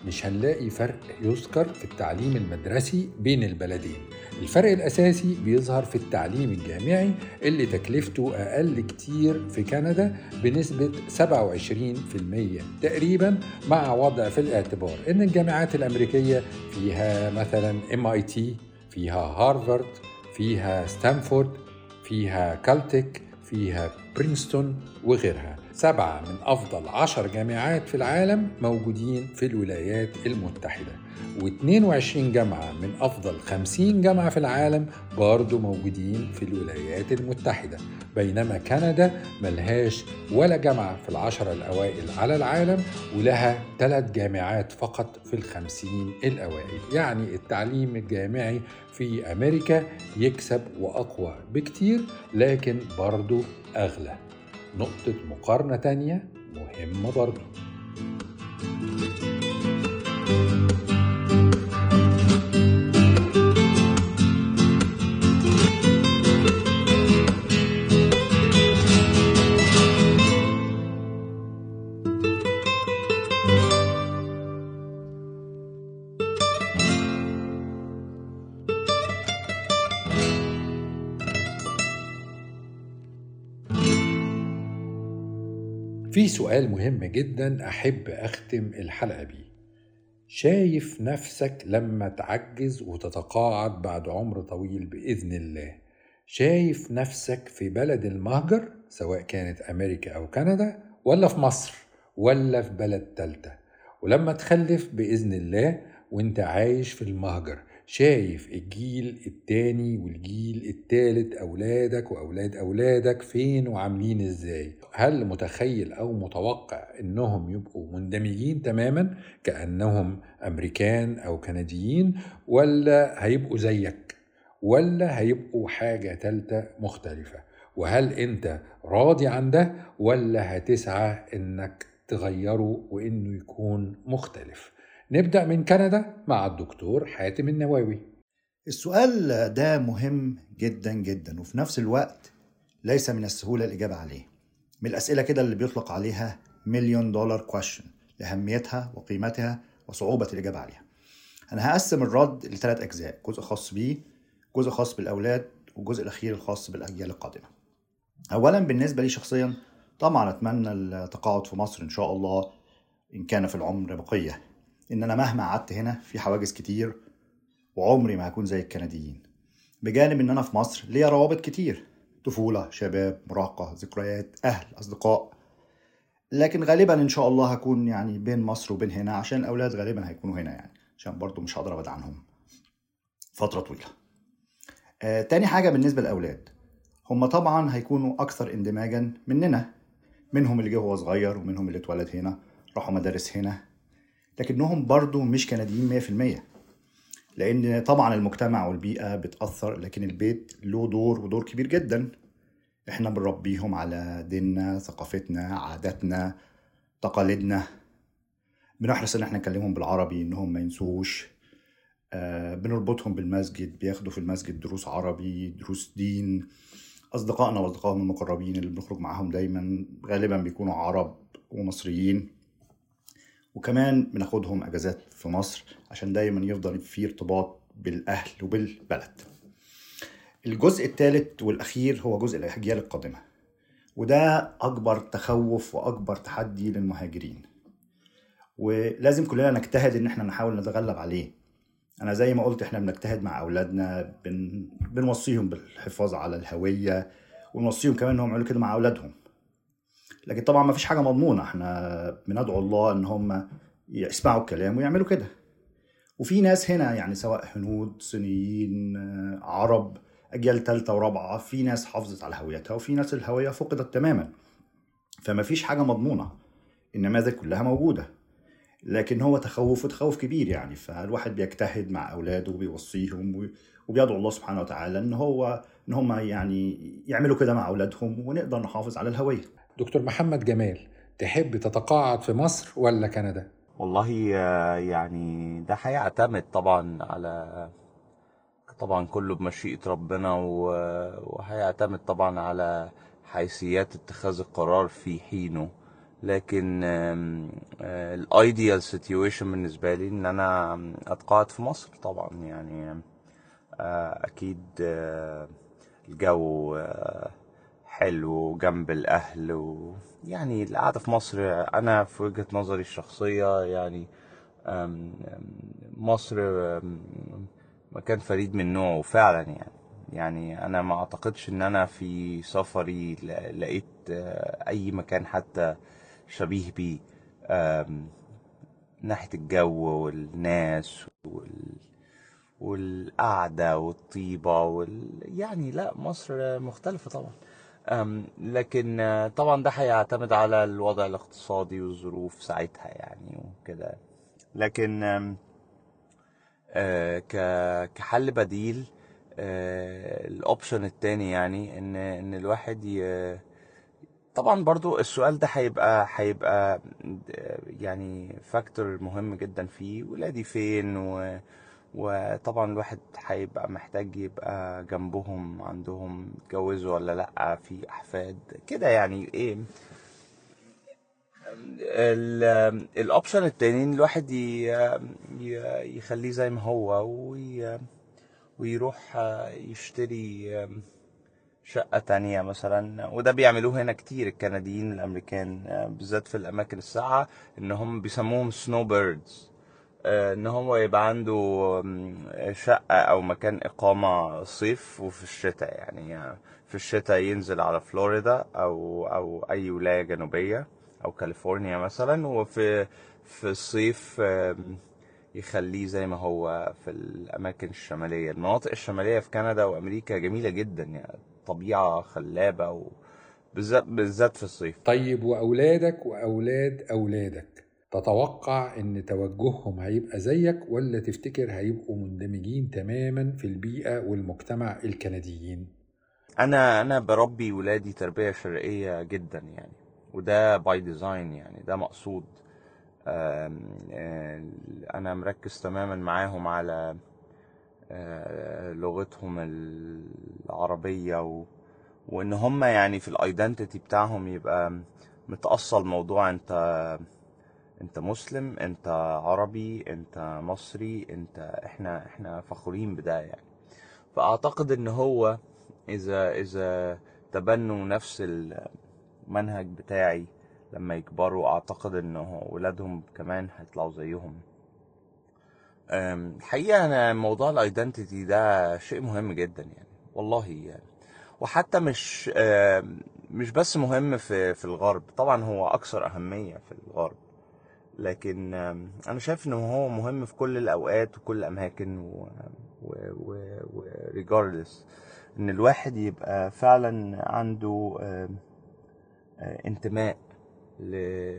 مش هنلاقي فرق يذكر في التعليم المدرسي بين البلدين الفرق الأساسي بيظهر في التعليم الجامعي اللي تكلفته أقل كتير في كندا بنسبة 27% تقريبا مع وضع في الاعتبار إن الجامعات الأمريكية فيها مثلا MIT فيها هارفارد فيها ستانفورد فيها كالتك فيها برينستون وغيرها سبعة من أفضل عشر جامعات في العالم موجودين في الولايات المتحدة و22 جامعة من أفضل 50 جامعة في العالم برضو موجودين في الولايات المتحدة بينما كندا ملهاش ولا جامعة في العشرة الأوائل على العالم ولها ثلاث جامعات فقط في الخمسين الأوائل يعني التعليم الجامعي في أمريكا يكسب وأقوى بكتير لكن برضو أغلى نقطة مقارنة تانية مهمة برضو في سؤال مهم جدا أحب أختم الحلقة بيه شايف نفسك لما تعجز وتتقاعد بعد عمر طويل بإذن الله شايف نفسك في بلد المهجر سواء كانت أمريكا أو كندا ولا في مصر ولا في بلد تالتة ولما تخلف بإذن الله وانت عايش في المهجر شايف الجيل التاني والجيل التالت أولادك وأولاد أولادك فين وعاملين إزاي هل متخيل أو متوقع إنهم يبقوا مندمجين تماما كأنهم أمريكان أو كنديين ولا هيبقوا زيك ولا هيبقوا حاجة تالتة مختلفة وهل أنت راضي عن ده ولا هتسعى إنك تغيره وإنه يكون مختلف نبدأ من كندا مع الدكتور حاتم النواوي السؤال ده مهم جدا جدا وفي نفس الوقت ليس من السهولة الإجابة عليه من الأسئلة كده اللي بيطلق عليها مليون دولار كويشن لأهميتها وقيمتها وصعوبة الإجابة عليها أنا هقسم الرد لثلاث أجزاء جزء خاص بيه جزء خاص بالأولاد والجزء الأخير الخاص بالأجيال القادمة أولا بالنسبة لي شخصيا طبعا أتمنى التقاعد في مصر إن شاء الله إن كان في العمر بقية إن أنا مهما قعدت هنا في حواجز كتير وعمري ما هكون زي الكنديين بجانب إن أنا في مصر ليا روابط كتير طفولة شباب مراهقة ذكريات أهل أصدقاء لكن غالبا إن شاء الله هكون يعني بين مصر وبين هنا عشان الأولاد غالبا هيكونوا هنا يعني عشان برضو مش هقدر أبعد عنهم فترة طويلة آه تاني حاجة بالنسبة للأولاد هم طبعا هيكونوا أكثر اندماجا مننا منهم اللي جه وهو صغير ومنهم اللي اتولد هنا راحوا مدارس هنا لكنهم برضو مش كنديين 100% لأن طبعا المجتمع والبيئة بتأثر لكن البيت له دور ودور كبير جدا احنا بنربيهم على ديننا ثقافتنا عاداتنا تقاليدنا بنحرص ان احنا نكلمهم بالعربي انهم ما ينسوش آه بنربطهم بالمسجد بياخدوا في المسجد دروس عربي دروس دين اصدقائنا واصدقائهم المقربين اللي بنخرج معاهم دايما غالبا بيكونوا عرب ومصريين وكمان بناخدهم اجازات في مصر عشان دايما يفضل في ارتباط بالاهل وبالبلد الجزء الثالث والاخير هو جزء الاجيال القادمه وده اكبر تخوف واكبر تحدي للمهاجرين ولازم كلنا نجتهد ان احنا نحاول نتغلب عليه انا زي ما قلت احنا بنجتهد مع اولادنا بن... بنوصيهم بالحفاظ على الهويه ونوصيهم كمان انهم يعملوا كده مع اولادهم لكن طبعا ما فيش حاجه مضمونه احنا بندعو الله ان هم يسمعوا الكلام ويعملوا كده وفي ناس هنا يعني سواء هنود صينيين عرب اجيال ثالثه ورابعه في ناس حافظت على هويتها وفي ناس الهويه فقدت تماما فما فيش حاجه مضمونه النماذج كلها موجوده لكن هو تخوف وتخوف كبير يعني فالواحد بيجتهد مع اولاده وبيوصيهم وبيدعو الله سبحانه وتعالى ان هو ان هم يعني يعملوا كده مع اولادهم ونقدر نحافظ على الهويه دكتور محمد جمال تحب تتقاعد في مصر ولا كندا؟ والله يعني ده هيعتمد طبعا على طبعا كله بمشيئة ربنا وهيعتمد طبعا على حيثيات اتخاذ القرار في حينه لكن الايديال سيتويشن بالنسبه لي ان انا اتقاعد في مصر طبعا يعني آه، اكيد آه، الجو آه، حلو جنب الاهل ويعني القعده في مصر انا في وجهه نظري الشخصيه يعني آم، آم، مصر آم، مكان فريد من نوعه فعلا يعني يعني انا ما اعتقدش ان انا في سفري ل- لقيت آه، اي مكان حتى شبيه بيه آم، ناحية الجو والناس وال... والقعدة والطيبة وال... يعني لا مصر مختلفة طبعا أم لكن آه، طبعا ده هيعتمد على الوضع الاقتصادي والظروف ساعتها يعني وكده لكن آم، آه، ك- كحل بديل آه، الاوبشن التاني يعني ان ان الواحد ي... طبعا برضو السؤال ده هيبقى هيبقى يعني فاكتور مهم جدا فيه ولادي فين و... وطبعا الواحد هيبقى محتاج يبقى جنبهم عندهم اتجوزوا ولا لأ في أحفاد كده يعني ايه ال- الاوبشن التاني إن الواحد ي... ي- يخليه زي ما هو وي... ويروح يشتري شقة تانية مثلا وده بيعملوه هنا كتير الكنديين الأمريكان آه، بالذات في الأماكن الساقعة إن هم بيسموهم سنو بيردز إن هو يبقى عنده آم، شقة أو مكان إقامة صيف وفي الشتاء يعني آه، في الشتاء ينزل على فلوريدا أو أو أي ولاية جنوبية أو كاليفورنيا مثلا وفي في الصيف آم، يخليه زي ما هو في الأماكن الشمالية المناطق الشمالية في كندا وأمريكا جميلة جدا يعني طبيعة خلابة وبالذات بالذات في الصيف طيب وأولادك وأولاد أولادك تتوقع إن توجههم هيبقى زيك ولا تفتكر هيبقوا مندمجين تماما في البيئة والمجتمع الكنديين؟ انا انا بربي ولادي تربيه شرقيه جدا يعني وده باي ديزاين يعني ده مقصود آم، آه، انا مركز تماما معاهم على آه، لغتهم العربيه و... وان هم يعني في الايدنتيتي بتاعهم يبقى متأصل موضوع انت انت مسلم انت عربي انت مصري انت احنا احنا فخورين بده يعني فاعتقد ان هو اذا اذا تبنوا نفس المنهج بتاعي لما يكبروا اعتقد انه ولادهم كمان هيطلعوا زيهم أم، الحقيقة أنا موضوع الايدنتيتي ده شيء مهم جدا يعني والله يعني وحتى مش أم، مش بس مهم في في الغرب طبعا هو أكثر أهمية في الغرب لكن أم، أنا شايف إنه هو مهم في كل الأوقات وكل الأماكن و و و و regardless إن الواحد يبقى فعلا عنده أم، آه، انتماء ل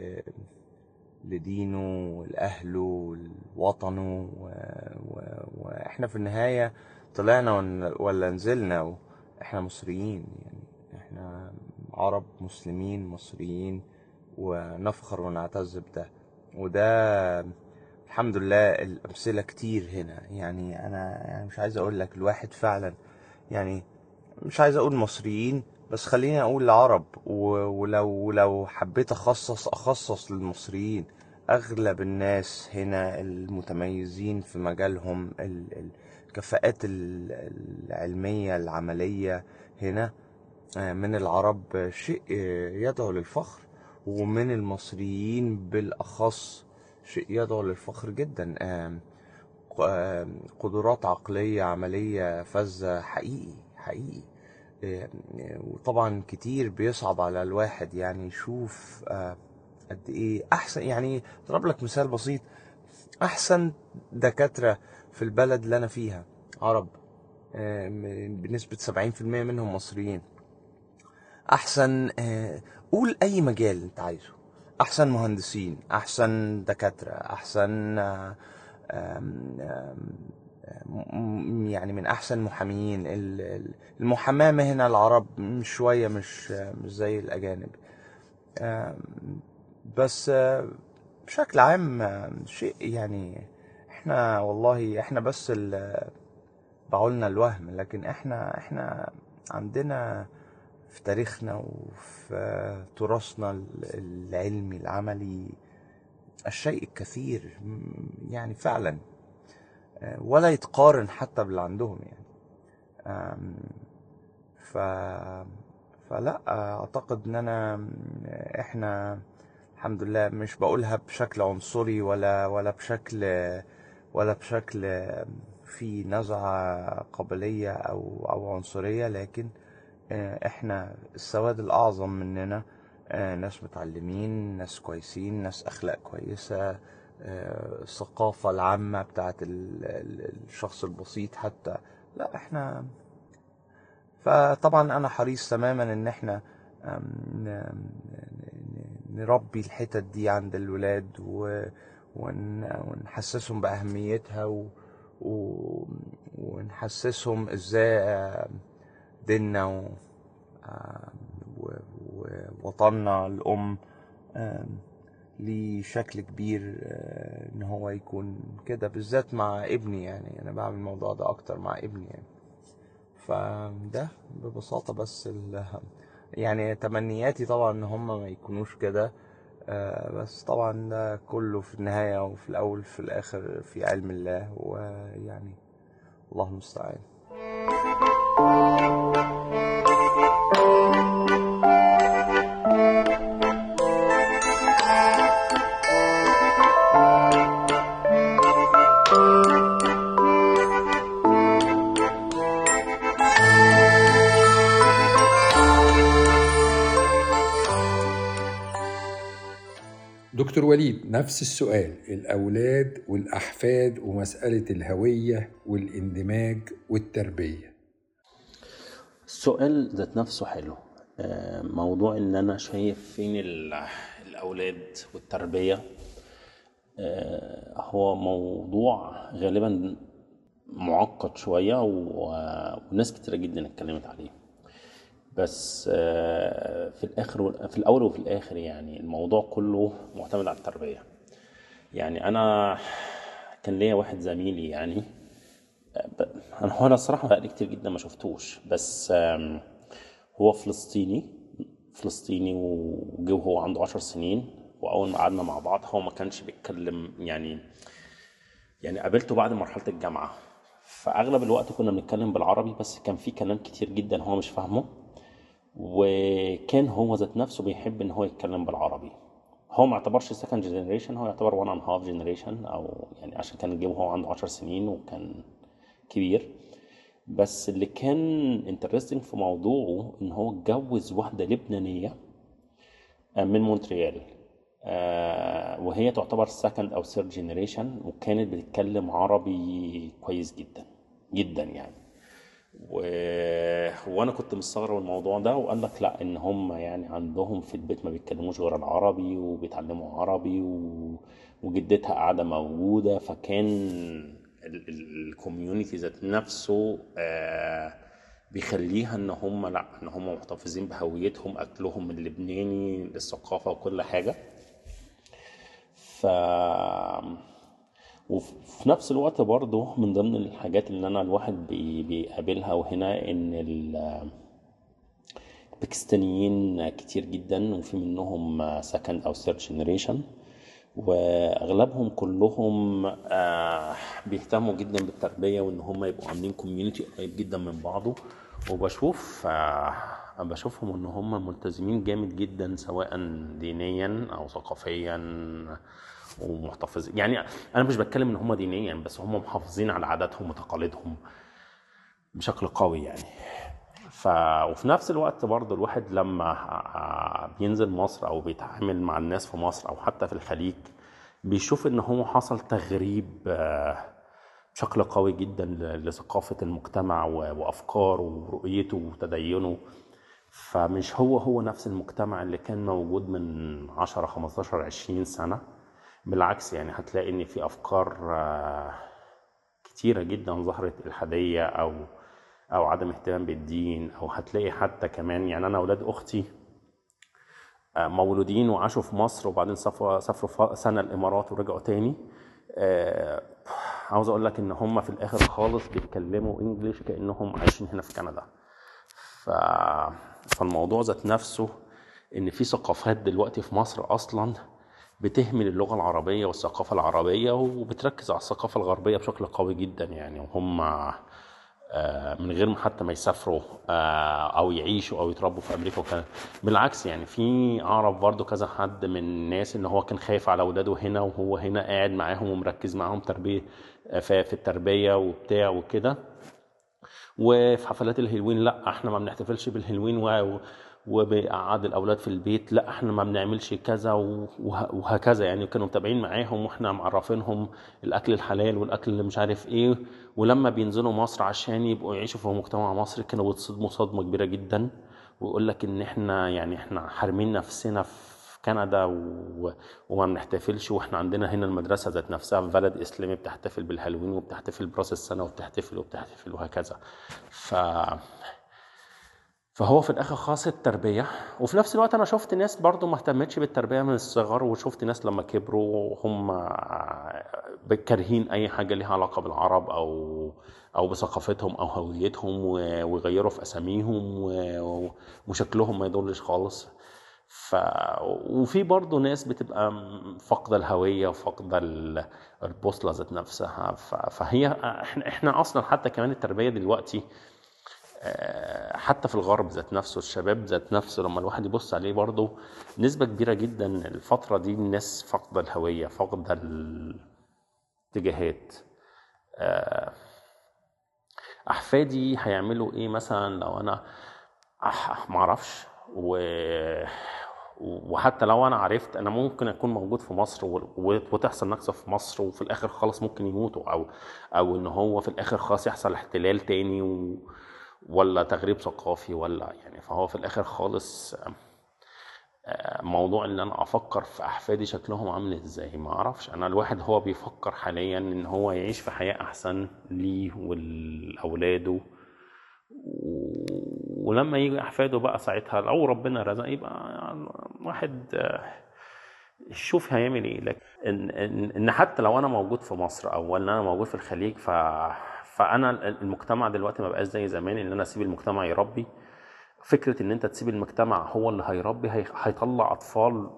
لدينه لأهله لوطنه و... و... وإحنا في النهاية طلعنا ون... ولا نزلنا و... إحنا مصريين يعني إحنا عرب مسلمين مصريين ونفخر ونعتز بده وده الحمد لله الأمثلة كتير هنا يعني أنا يعني مش عايز أقول لك الواحد فعلا يعني مش عايز أقول مصريين بس خليني أقول العرب و- ولو ولو حبيت أخصص أخصص للمصريين أغلب الناس هنا المتميزين في مجالهم ال- ال- الكفاءات ال- العلمية العملية هنا آه، من العرب شيء آه، يدعو للفخر ومن المصريين بالأخص شيء يدعو للفخر جدا آم، ق- آم، قدرات عقلية عملية فذة حقيقي حقيقي آم، وطبعا كتير بيصعب على الواحد يعني يشوف آه، قد ايه احسن يعني اضرب لك مثال بسيط احسن دكاترة في البلد اللي انا فيها عرب آم، بنسبة 70% منهم مصريين احسن آه، قول اي مجال انت عايزه احسن مهندسين احسن دكاترة احسن آه، آم، آم، م- يعني من احسن محاميين ال- ال- المحاماة هنا العرب مش شوية مش مش زي الاجانب آم، بس آه، بشكل عام آه، شيء يعني احنا والله احنا بس ال- باعولنا الوهم لكن احنا احنا عندنا في تاريخنا وفي تراثنا العلمي العملي الشيء الكثير م- يعني فعلا آه، ولا يتقارن حتى باللي عندهم يعني آم، ف فلا اعتقد ان انا احنا الحمد لله مش بقولها بشكل عنصري ولا ولا بشكل ولا بشكل في نزعة قبلية او او عنصرية لكن آه، احنا السواد الاعظم مننا آه، ناس متعلمين ناس كويسين ناس اخلاق كويسة آه، الثقافة العامة بتاعت ال- ال- الشخص البسيط حتى لا احنا فطبعا انا حريص تماما ان احنا أم، ن- ن- نربي الحتت دي عند الولاد و- ون- ونحسسهم باهميتها و... و... ونحسسهم ازاي آم، ديننا و... آم، و... ووطننا الام آم، ليه شكل كبير آه، ان هو يكون كده بالذات مع ابني يعني انا بعمل الموضوع ده اكتر مع ابني يعني فده ببساطة بس ال... يعني تمنياتي طبعا ان هم ما يكونوش كده آه، بس طبعا ده كله في النهاية وفي الأول في الآخر في علم الله ويعني الله المستعان دكتور وليد نفس السؤال الأولاد والأحفاد ومسألة الهوية والاندماج والتربية السؤال ذات نفسه حلو آه، موضوع ان انا شايف فين ال- الاولاد والتربيه آه، هو موضوع غالبا معقد شويه و- وناس كتيره جدا اتكلمت عليه بس آه، في الاخر وال- في الاول وفي الاخر يعني الموضوع كله معتمد على التربيه يعني انا كان ليا واحد زميلي يعني ب- انا هو انا الصراحه بقالي كتير جدا ما شفتوش بس آم، هو فلسطيني فلسطيني وجه وهو عنده عشر سنين واول ما قعدنا مع بعض هو ما كانش بيتكلم يعني يعني قابلته بعد مرحله الجامعه فاغلب الوقت كنا بنتكلم بالعربي بس كان في كلام كتير جدا هو مش فاهمه وكان هو ذات نفسه بيحب ان هو يتكلم بالعربي هو ما يعتبرش سكند جنريشن هو يعتبر وان اند هاف جنريشن او يعني عشان كان جه وهو عنده 10 سنين وكان كبير بس اللي كان انترستنج في موضوعه ان هو اتجوز واحده لبنانيه آه، من مونتريال آه، وهي تعتبر سكند او ثيرد جنريشن وكانت بتتكلم عربي كويس جدا جدا يعني و... وانا كنت مستغرب الموضوع ده وقال لك لا ان هم يعني عندهم في البيت ما بيتكلموش غير العربي وبيتعلموا عربي و... وجدتها قاعده موجوده فكان الكوميونتي ذات نفسه آه بيخليها ان هم لا ان هم محتفظين بهويتهم اكلهم اللبناني الثقافه وكل حاجه ف وفي نفس الوقت برضه من ضمن الحاجات اللي انا الواحد بي- بيقابلها وهنا ان ال- الباكستانيين كتير جدا وفي منهم سكند او ثيرد جنريشن واغلبهم كلهم آه، بيهتموا جدا بالتربيه وان هم يبقوا عاملين كوميونتي قريب جدا من بعضه وبشوف آه، بشوفهم ان هم ملتزمين جامد جدا سواء دينيا او ثقافيا ومحتفظين يعني انا مش بتكلم ان هم دينيا بس هم محافظين على عاداتهم وتقاليدهم بشكل قوي يعني ف وفي نفس الوقت برضه الواحد لما آه، بينزل مصر او بيتعامل مع الناس في مصر او حتى في الخليج بيشوف ان هو حصل تغريب آه، بشكل قوي جدا ل- لثقافة المجتمع و- وافكاره ورؤيته وتدينه فمش هو هو نفس المجتمع اللي كان موجود من 10 15 20 سنة بالعكس يعني هتلاقي ان في افكار آه، كتيرة جدا ظهرت إلحادية أو أو عدم اهتمام بالدين أو هتلاقي حتى كمان يعني أنا أولاد أختي آه، مولودين وعاشوا في مصر وبعدين سافروا سافروا ف- سنة الإمارات ورجعوا تاني آه، عاوز أقول لك إن هم في الآخر خالص بيتكلموا إنجليش كأنهم عايشين هنا في كندا ف فالموضوع ذات نفسه ان في ثقافات دلوقتي في مصر اصلا بتهمل اللغه العربيه والثقافه العربيه وبتركز على الثقافه الغربيه بشكل قوي جدا يعني وهم آه، من غير ما حتى ما يسافروا آه، او يعيشوا او يتربوا في امريكا وكده بالعكس يعني في اعرف برضو كذا حد من الناس ان هو كان خايف على اولاده هنا وهو هنا قاعد معاهم ومركز معاهم تربيه آه، في في التربيه وبتاع وكده وفي حفلات الهيلوين لا احنا ما بنحتفلش بالهيلوين و- وبقعد الاولاد في البيت لا احنا ما بنعملش كذا وه- وهكذا يعني كانوا متابعين معاهم واحنا معرفينهم الاكل الحلال والاكل اللي مش عارف ايه ولما بينزلوا مصر عشان يبقوا يعيشوا في مجتمع مصري كانوا بيتصدموا صدمه كبيره جدا ويقول لك ان احنا يعني احنا حارمين نفسنا في كندا و... وما بنحتفلش واحنا عندنا هنا المدرسه ذات نفسها في بلد اسلامي بتحتفل بالهالوين وبتحتفل براس السنه وبتحتفل وبتحتفل وهكذا ف فهو في الاخر خاص التربيه وفي نفس الوقت انا شفت ناس برضو ما اهتمتش بالتربيه من الصغر وشفت ناس لما كبروا هم كارهين اي حاجه ليها علاقه بالعرب او او بثقافتهم او هويتهم و- ويغيروا في اساميهم و- وشكلهم ما يدلش خالص ف وفي برضه ناس بتبقى فاقده الهويه وفاقده ال- البوصله ذات نفسها ف... فهي احنا احنا اصلا حتى كمان التربيه دلوقتي آه، حتى في الغرب ذات نفسه الشباب ذات نفسه لما الواحد يبص عليه برضه نسبة كبيرة جدا الفترة دي الناس فاقدة الهوية فاقدة الاتجاهات آه، أحفادي هيعملوا إيه مثلا لو أنا أح معرفش و... وحتى لو انا عرفت انا ممكن اكون موجود في مصر و... و- وتحصل نكسه في مصر وفي الاخر خالص ممكن يموتوا او او ان هو في الاخر خالص يحصل احتلال تاني و... ولا تغريب ثقافي ولا يعني فهو في الاخر خالص آه، موضوع ان انا افكر في احفادي شكلهم عامل ازاي ما اعرفش انا الواحد هو بيفكر حاليا ان هو يعيش في حياة احسن ليه ولاولاده و- ولما يجي احفاده بقى ساعتها لو ربنا رزق يبقى يعني واحد آه، شوف هيعمل ايه لكن ان ان ان حتى لو انا موجود في مصر او ان انا موجود في الخليج ف فانا المجتمع دلوقتي ما بقاش زي زمان ان انا اسيب المجتمع يربي فكره ان انت تسيب المجتمع هو اللي هيربي هي- هيطلع اطفال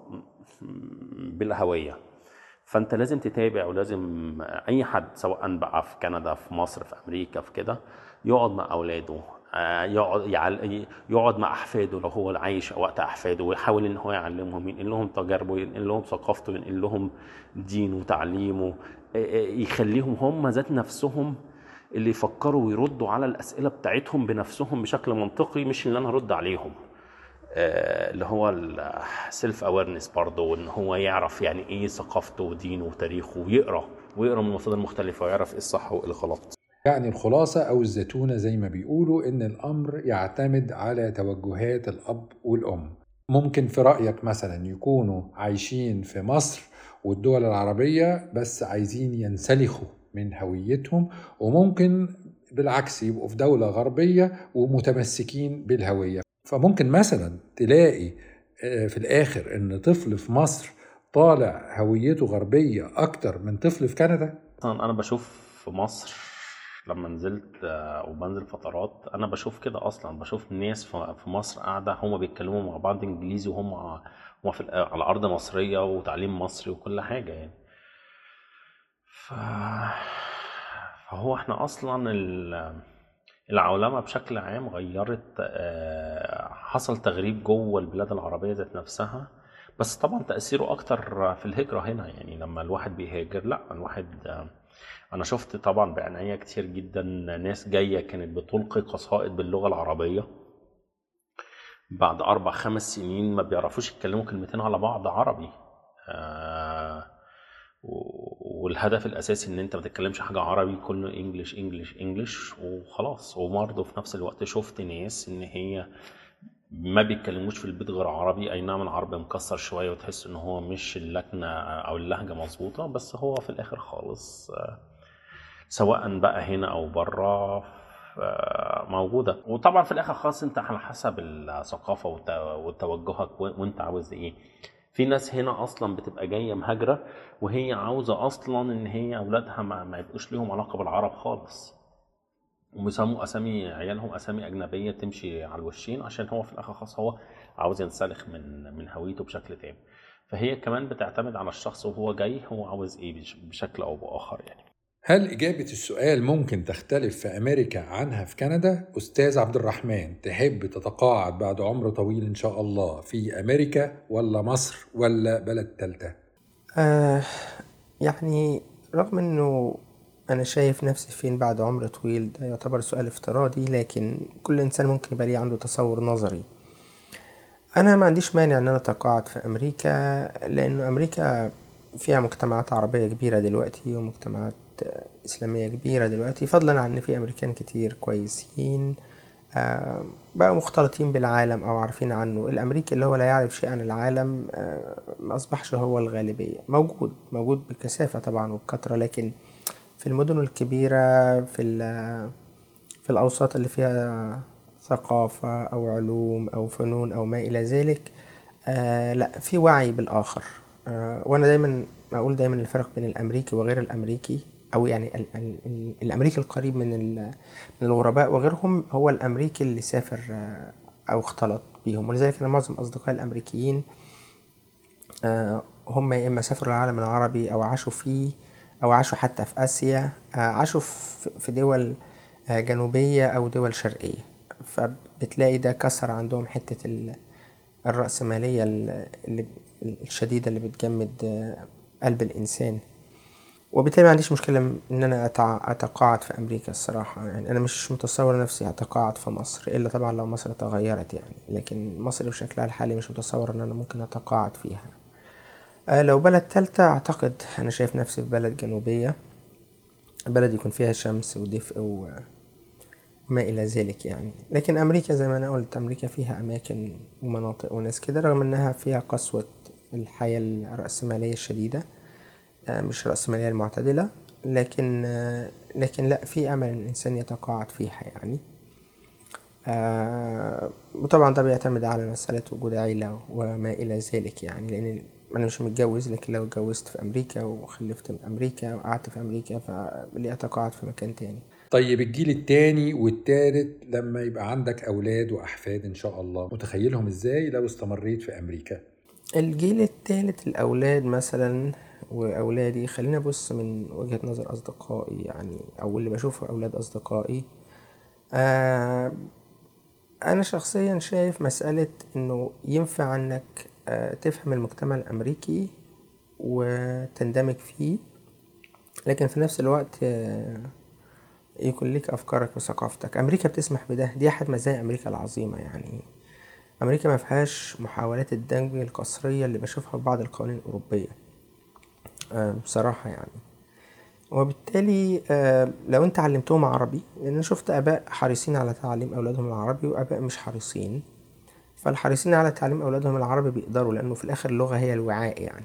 بلا هويه فانت لازم تتابع ولازم اي حد سواء بقى في كندا في مصر في امريكا في كده يقعد مع اولاده آه، يقعد يعل- يقعد مع احفاده لو هو عايش وقت احفاده ويحاول ان هو يعلمهم ينقل لهم تجاربه ينقل لهم ثقافته ينقل لهم دينه وتعليمه آه، آه، يخليهم هم ذات نفسهم اللي يفكروا ويردوا على الاسئله بتاعتهم بنفسهم بشكل منطقي مش اللي انا ارد عليهم آه، اللي هو السيلف اويرنس برضه وان هو يعرف يعني ايه ثقافته ودينه وتاريخه ويقرا ويقرا من مصادر مختلفه ويعرف ايه الصح وايه الغلط يعني الخلاصة أو الزتونة زي ما بيقولوا إن الأمر يعتمد على توجهات الأب والأم ممكن في رأيك مثلا يكونوا عايشين في مصر والدول العربية بس عايزين ينسلخوا من هويتهم وممكن بالعكس يبقوا في دولة غربية ومتمسكين بالهوية فممكن مثلا تلاقي آه، في الآخر إن طفل في مصر طالع هويته غربية أكتر من طفل في كندا اصلا انا بشوف في مصر لما نزلت آه، وبنزل فترات انا بشوف كده اصلا بشوف ناس في في مصر قاعده هم بيتكلموا مع بعض انجليزي وهم هم في الآ- على ارض مصريه وتعليم مصري وكل حاجه يعني ف... فهو احنا اصلا ال- العولمه بشكل عام غيرت آه، حصل تغريب جوه البلاد العربيه ذات نفسها بس طبعا تاثيره اكتر في الهجره هنا يعني لما الواحد بيهاجر لا الواحد آه، انا شفت طبعا بعناية كتير جدا ناس جايه كانت بتلقي قصائد باللغه العربيه بعد اربع خمس سنين ما بيعرفوش يتكلموا كلمتين على بعض عربي آه و- والهدف الاساسي ان انت ما تتكلمش حاجه عربي كله انجلش انجلش انجلش وخلاص وبرضه في نفس الوقت شفت ناس ان هي ما بيتكلموش في البيت غير عربي اي نعم العربي مكسر شويه وتحس ان هو مش اللكنه او اللهجه مظبوطه بس هو في الاخر خالص آه، سواء بقى هنا او بره آه، موجوده وطبعا في الاخر خالص انت على حسب الثقافه وت- وتوجهك و- وانت عاوز ايه في ناس هنا اصلا بتبقى جايه مهاجره وهي عاوزه اصلا ان هي اولادها ما, ما يبقوش ليهم علاقه بالعرب خالص وبيسموا اسامي عيالهم اسامي اجنبيه تمشي على الوشين عشان هو في الاخر خلاص هو عاوز ينسلخ من من هويته بشكل تام فهي كمان بتعتمد على الشخص وهو جاي هو عاوز ايه بش- بشكل او باخر يعني هل إجابة السؤال ممكن تختلف في أمريكا عنها في كندا؟ أستاذ عبد الرحمن تحب تتقاعد بعد عمر طويل إن شاء الله في أمريكا ولا مصر ولا بلد تالتة؟ آه يعني رغم انه انا شايف نفسي فين بعد عمر طويل ده يعتبر سؤال افتراضي لكن كل انسان ممكن يبقى ليه عنده تصور نظري انا ما عنديش مانع ان انا اتقاعد في امريكا لانه امريكا فيها مجتمعات عربية كبيرة دلوقتي ومجتمعات إسلامية كبيرة دلوقتي فضلا عن إن في أمريكان كتير كويسين آه، بقوا مختلطين بالعالم أو عارفين عنه الأمريكي اللي هو لا يعرف شيء عن العالم آه، ما أصبحش هو الغالبية موجود موجود بكثافة طبعا وبكثرة لكن في المدن الكبيرة في ال- في الأوساط اللي فيها ثقافة أو علوم أو فنون أو ما إلى ذلك آه لا في وعي بالآخر آه وأنا دايما أقول دايما الفرق بين الأمريكي وغير الأمريكي أو يعني ال ال ال الأمريكي القريب من ال- من الغرباء وغيرهم هو الأمريكي اللي سافر آه أو اختلط بيهم ولذلك أنا معظم أصدقائي الأمريكيين آه، هم يا إما سافروا العالم العربي أو عاشوا فيه أو عاشوا حتى في آسيا آه، عاشوا في في دول آه، جنوبية أو دول شرقية فبتلاقي ده كسر عندهم حتة ال- الرأسمالية ال- اللي الشديدة اللي بتجمد آه، قلب الإنسان وبالتالي ما عنديش مشكلة إن أنا أتع- أتقاعد في أمريكا الصراحة يعني أنا مش متصور نفسي أتقاعد في مصر إلا طبعا لو مصر تغيرت يعني لكن مصر بشكلها الحالي مش متصور إن أنا ممكن أتقاعد فيها آه، لو بلد تالتة أعتقد أنا شايف نفسي في بلد جنوبية بلد يكون فيها شمس ودفء و- وما إلى ذلك يعني لكن أمريكا زي ما أنا قلت أمريكا فيها أماكن ومناطق وناس كده رغم إنها فيها قسوة الحياة الرأسمالية الشديدة آه، مش الرأسمالية المعتدلة لكن آه، لكن لا في أمل إن الإنسان يتقاعد فيها يعني آه، وطبعا ده بيعتمد على مسألة وجود عيلة وما إلى ذلك يعني لأن أنا مش متجوز لكن لو اتجوزت في أمريكا وخلفت من أمريكا وقعدت في أمريكا فليه أتقاعد في مكان تاني طيب الجيل التاني والتالت لما يبقى عندك أولاد وأحفاد إن شاء الله متخيلهم إزاي لو استمريت في أمريكا؟ الجيل التالت الأولاد مثلا وأولادي خلينا أبص من وجهة نظر أصدقائي يعني أو اللي بشوفه أولاد أصدقائي آه أنا شخصيا شايف مسألة إنه ينفع إنك آه تفهم المجتمع الأمريكي وتندمج فيه لكن في نفس الوقت آه يكون ليك أفكارك وثقافتك أمريكا بتسمح بده دي أحد مزايا أمريكا العظيمة يعني أمريكا ما فيهاش محاولات الدمج القسرية اللي بشوفها في بعض القوانين الأوروبية آه، بصراحة يعني وبالتالي آه، لو انت علمتهم عربي لان انا شفت اباء حريصين على تعليم اولادهم العربي واباء مش حريصين فالحريصين على تعليم اولادهم العربي بيقدروا لانه في الاخر اللغة هي الوعاء يعني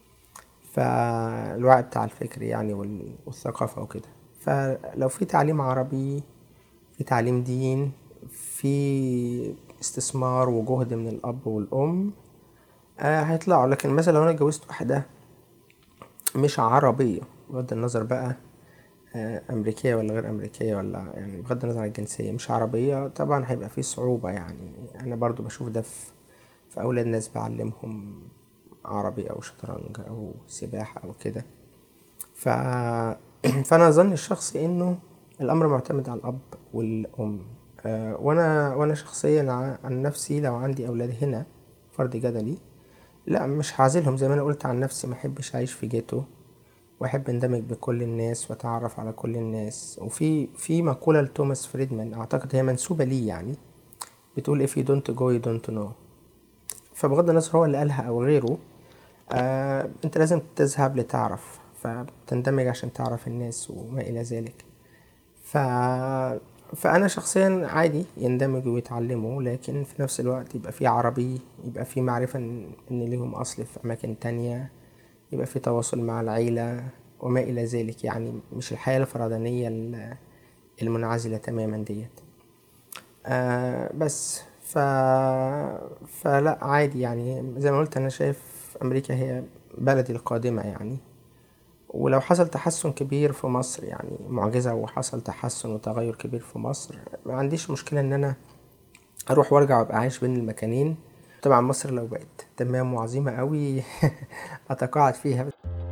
فالوعي بتاع الفكر يعني وال- والثقافة وكده فلو في تعليم عربي في تعليم دين في استثمار وجهد من الأب والأم آه هيطلعوا لكن مثلا لو أنا اتجوزت واحدة مش عربية بغض النظر بقى آه، أمريكية ولا غير أمريكية ولا يعني بغض النظر عن الجنسية مش عربية طبعا هيبقى فيه صعوبة يعني أنا برضو بشوف ده في في أولاد ناس بعلمهم عربي أو شطرنج أو سباحة أو كده ف... فأنا أظن الشخصي إنه الأمر معتمد على الأب والأم آه، وأنا وأنا شخصيا ع- عن نفسي لو عندي أولاد هنا فرض جدلي لا مش هعزلهم زي ما أنا قلت عن نفسي ما أحبش أعيش في جيتو واحب اندمج بكل الناس واتعرف على كل الناس وفي في مقولة لتوماس فريدمان اعتقد هي منسوبة ليه يعني بتقول if you don't go you don't know فبغض النظر هو اللي قالها او غيره آه انت لازم تذهب لتعرف فبتندمج عشان تعرف الناس وما الى ذلك ف فانا شخصيا عادي يندمجوا ويتعلموا لكن في نفس الوقت يبقى في عربي يبقى في معرفة ان إن ليهم اصل في اماكن تانية يبقى في تواصل مع العيلة وما إلى ذلك يعني مش الحياة الفردانية ال- المنعزلة تماما ديت آه بس ف... فلا عادي يعني زي ما قلت أنا شايف أمريكا هي بلدي القادمة يعني ولو حصل تحسن كبير في مصر يعني معجزة وحصل تحسن وتغير كبير في مصر ما عنديش مشكلة ان انا اروح وارجع وابقى عايش بين المكانين طبعا مصر لو بقت تمام وعظيمة قوي اتقاعد فيها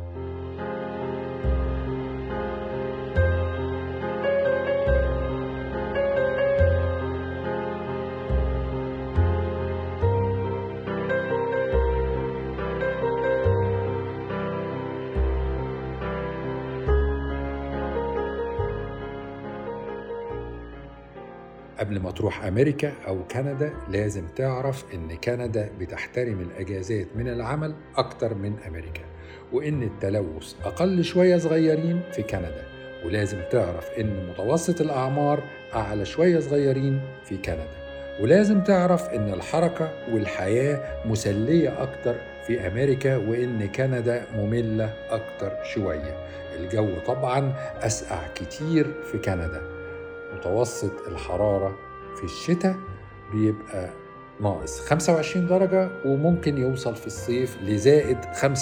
قبل ما تروح أمريكا أو كندا لازم تعرف إن كندا بتحترم الأجازات من العمل أكتر من أمريكا وإن التلوث أقل شوية صغيرين في كندا ولازم تعرف إن متوسط الأعمار أعلى شوية صغيرين في كندا ولازم تعرف إن الحركة والحياة مسلية أكتر في أمريكا وإن كندا مملة أكتر شوية الجو طبعا أسقع كتير في كندا متوسط الحرارة في الشتاء بيبقى ناقص 25 درجة وممكن يوصل في الصيف لزائد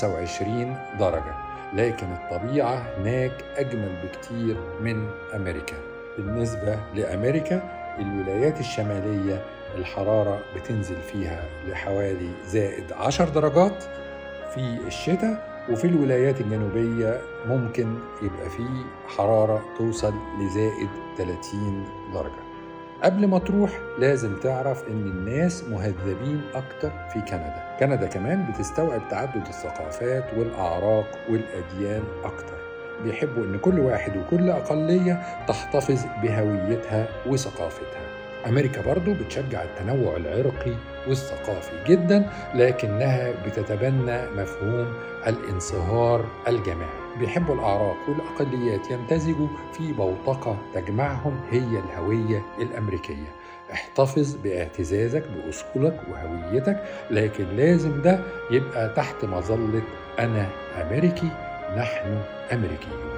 25 درجة لكن الطبيعة هناك أجمل بكتير من أمريكا بالنسبة لأمريكا الولايات الشمالية الحرارة بتنزل فيها لحوالي زائد 10 درجات في الشتاء وفي الولايات الجنوبية ممكن يبقى فيه حرارة توصل لزائد 30 درجة قبل ما تروح لازم تعرف ان الناس مهذبين اكتر في كندا كندا كمان بتستوعب تعدد الثقافات والاعراق والاديان اكتر بيحبوا ان كل واحد وكل اقليه تحتفظ بهويتها وثقافتها امريكا برضو بتشجع التنوع العرقي والثقافي جدا لكنها بتتبنى مفهوم الانصهار الجماعي بيحبوا الأعراق والأقليات يمتزجوا في بوتقة تجمعهم هي الهوية الأمريكية احتفظ باعتزازك بأصولك وهويتك لكن لازم ده يبقى تحت مظلة أنا أمريكي نحن أمريكيون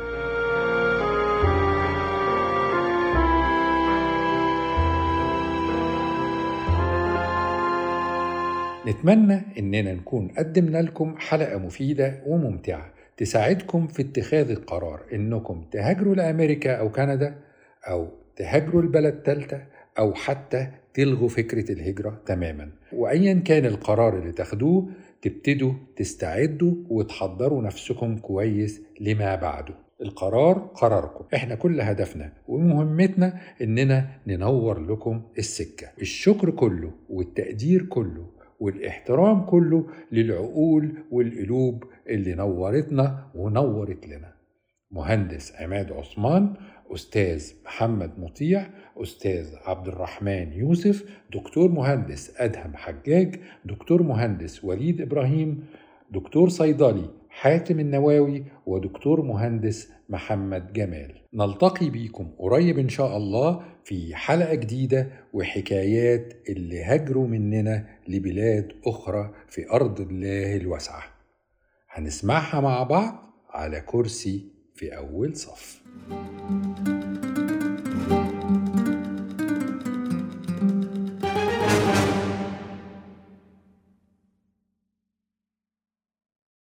نتمنى إننا نكون قدمنا لكم حلقة مفيدة وممتعة تساعدكم في اتخاذ القرار إنكم تهاجروا لأمريكا أو كندا أو تهاجروا لبلد تالتة أو حتى تلغوا فكرة الهجرة تماما وأيا كان القرار اللي تاخدوه تبتدوا تستعدوا وتحضروا نفسكم كويس لما بعده القرار قراركم احنا كل هدفنا ومهمتنا اننا ننور لكم السكة الشكر كله والتقدير كله والاحترام كله للعقول والقلوب اللي نورتنا ونورت لنا مهندس عماد عثمان أستاذ محمد مطيع أستاذ عبد الرحمن يوسف دكتور مهندس أدهم حجاج دكتور مهندس وليد إبراهيم دكتور صيدلي حاتم النواوي ودكتور مهندس محمد جمال نلتقي بيكم قريب إن شاء الله في حلقة جديدة وحكايات اللي هاجروا مننا لبلاد أخرى في أرض الله الواسعة هنسمعها مع بعض على كرسي في أول صف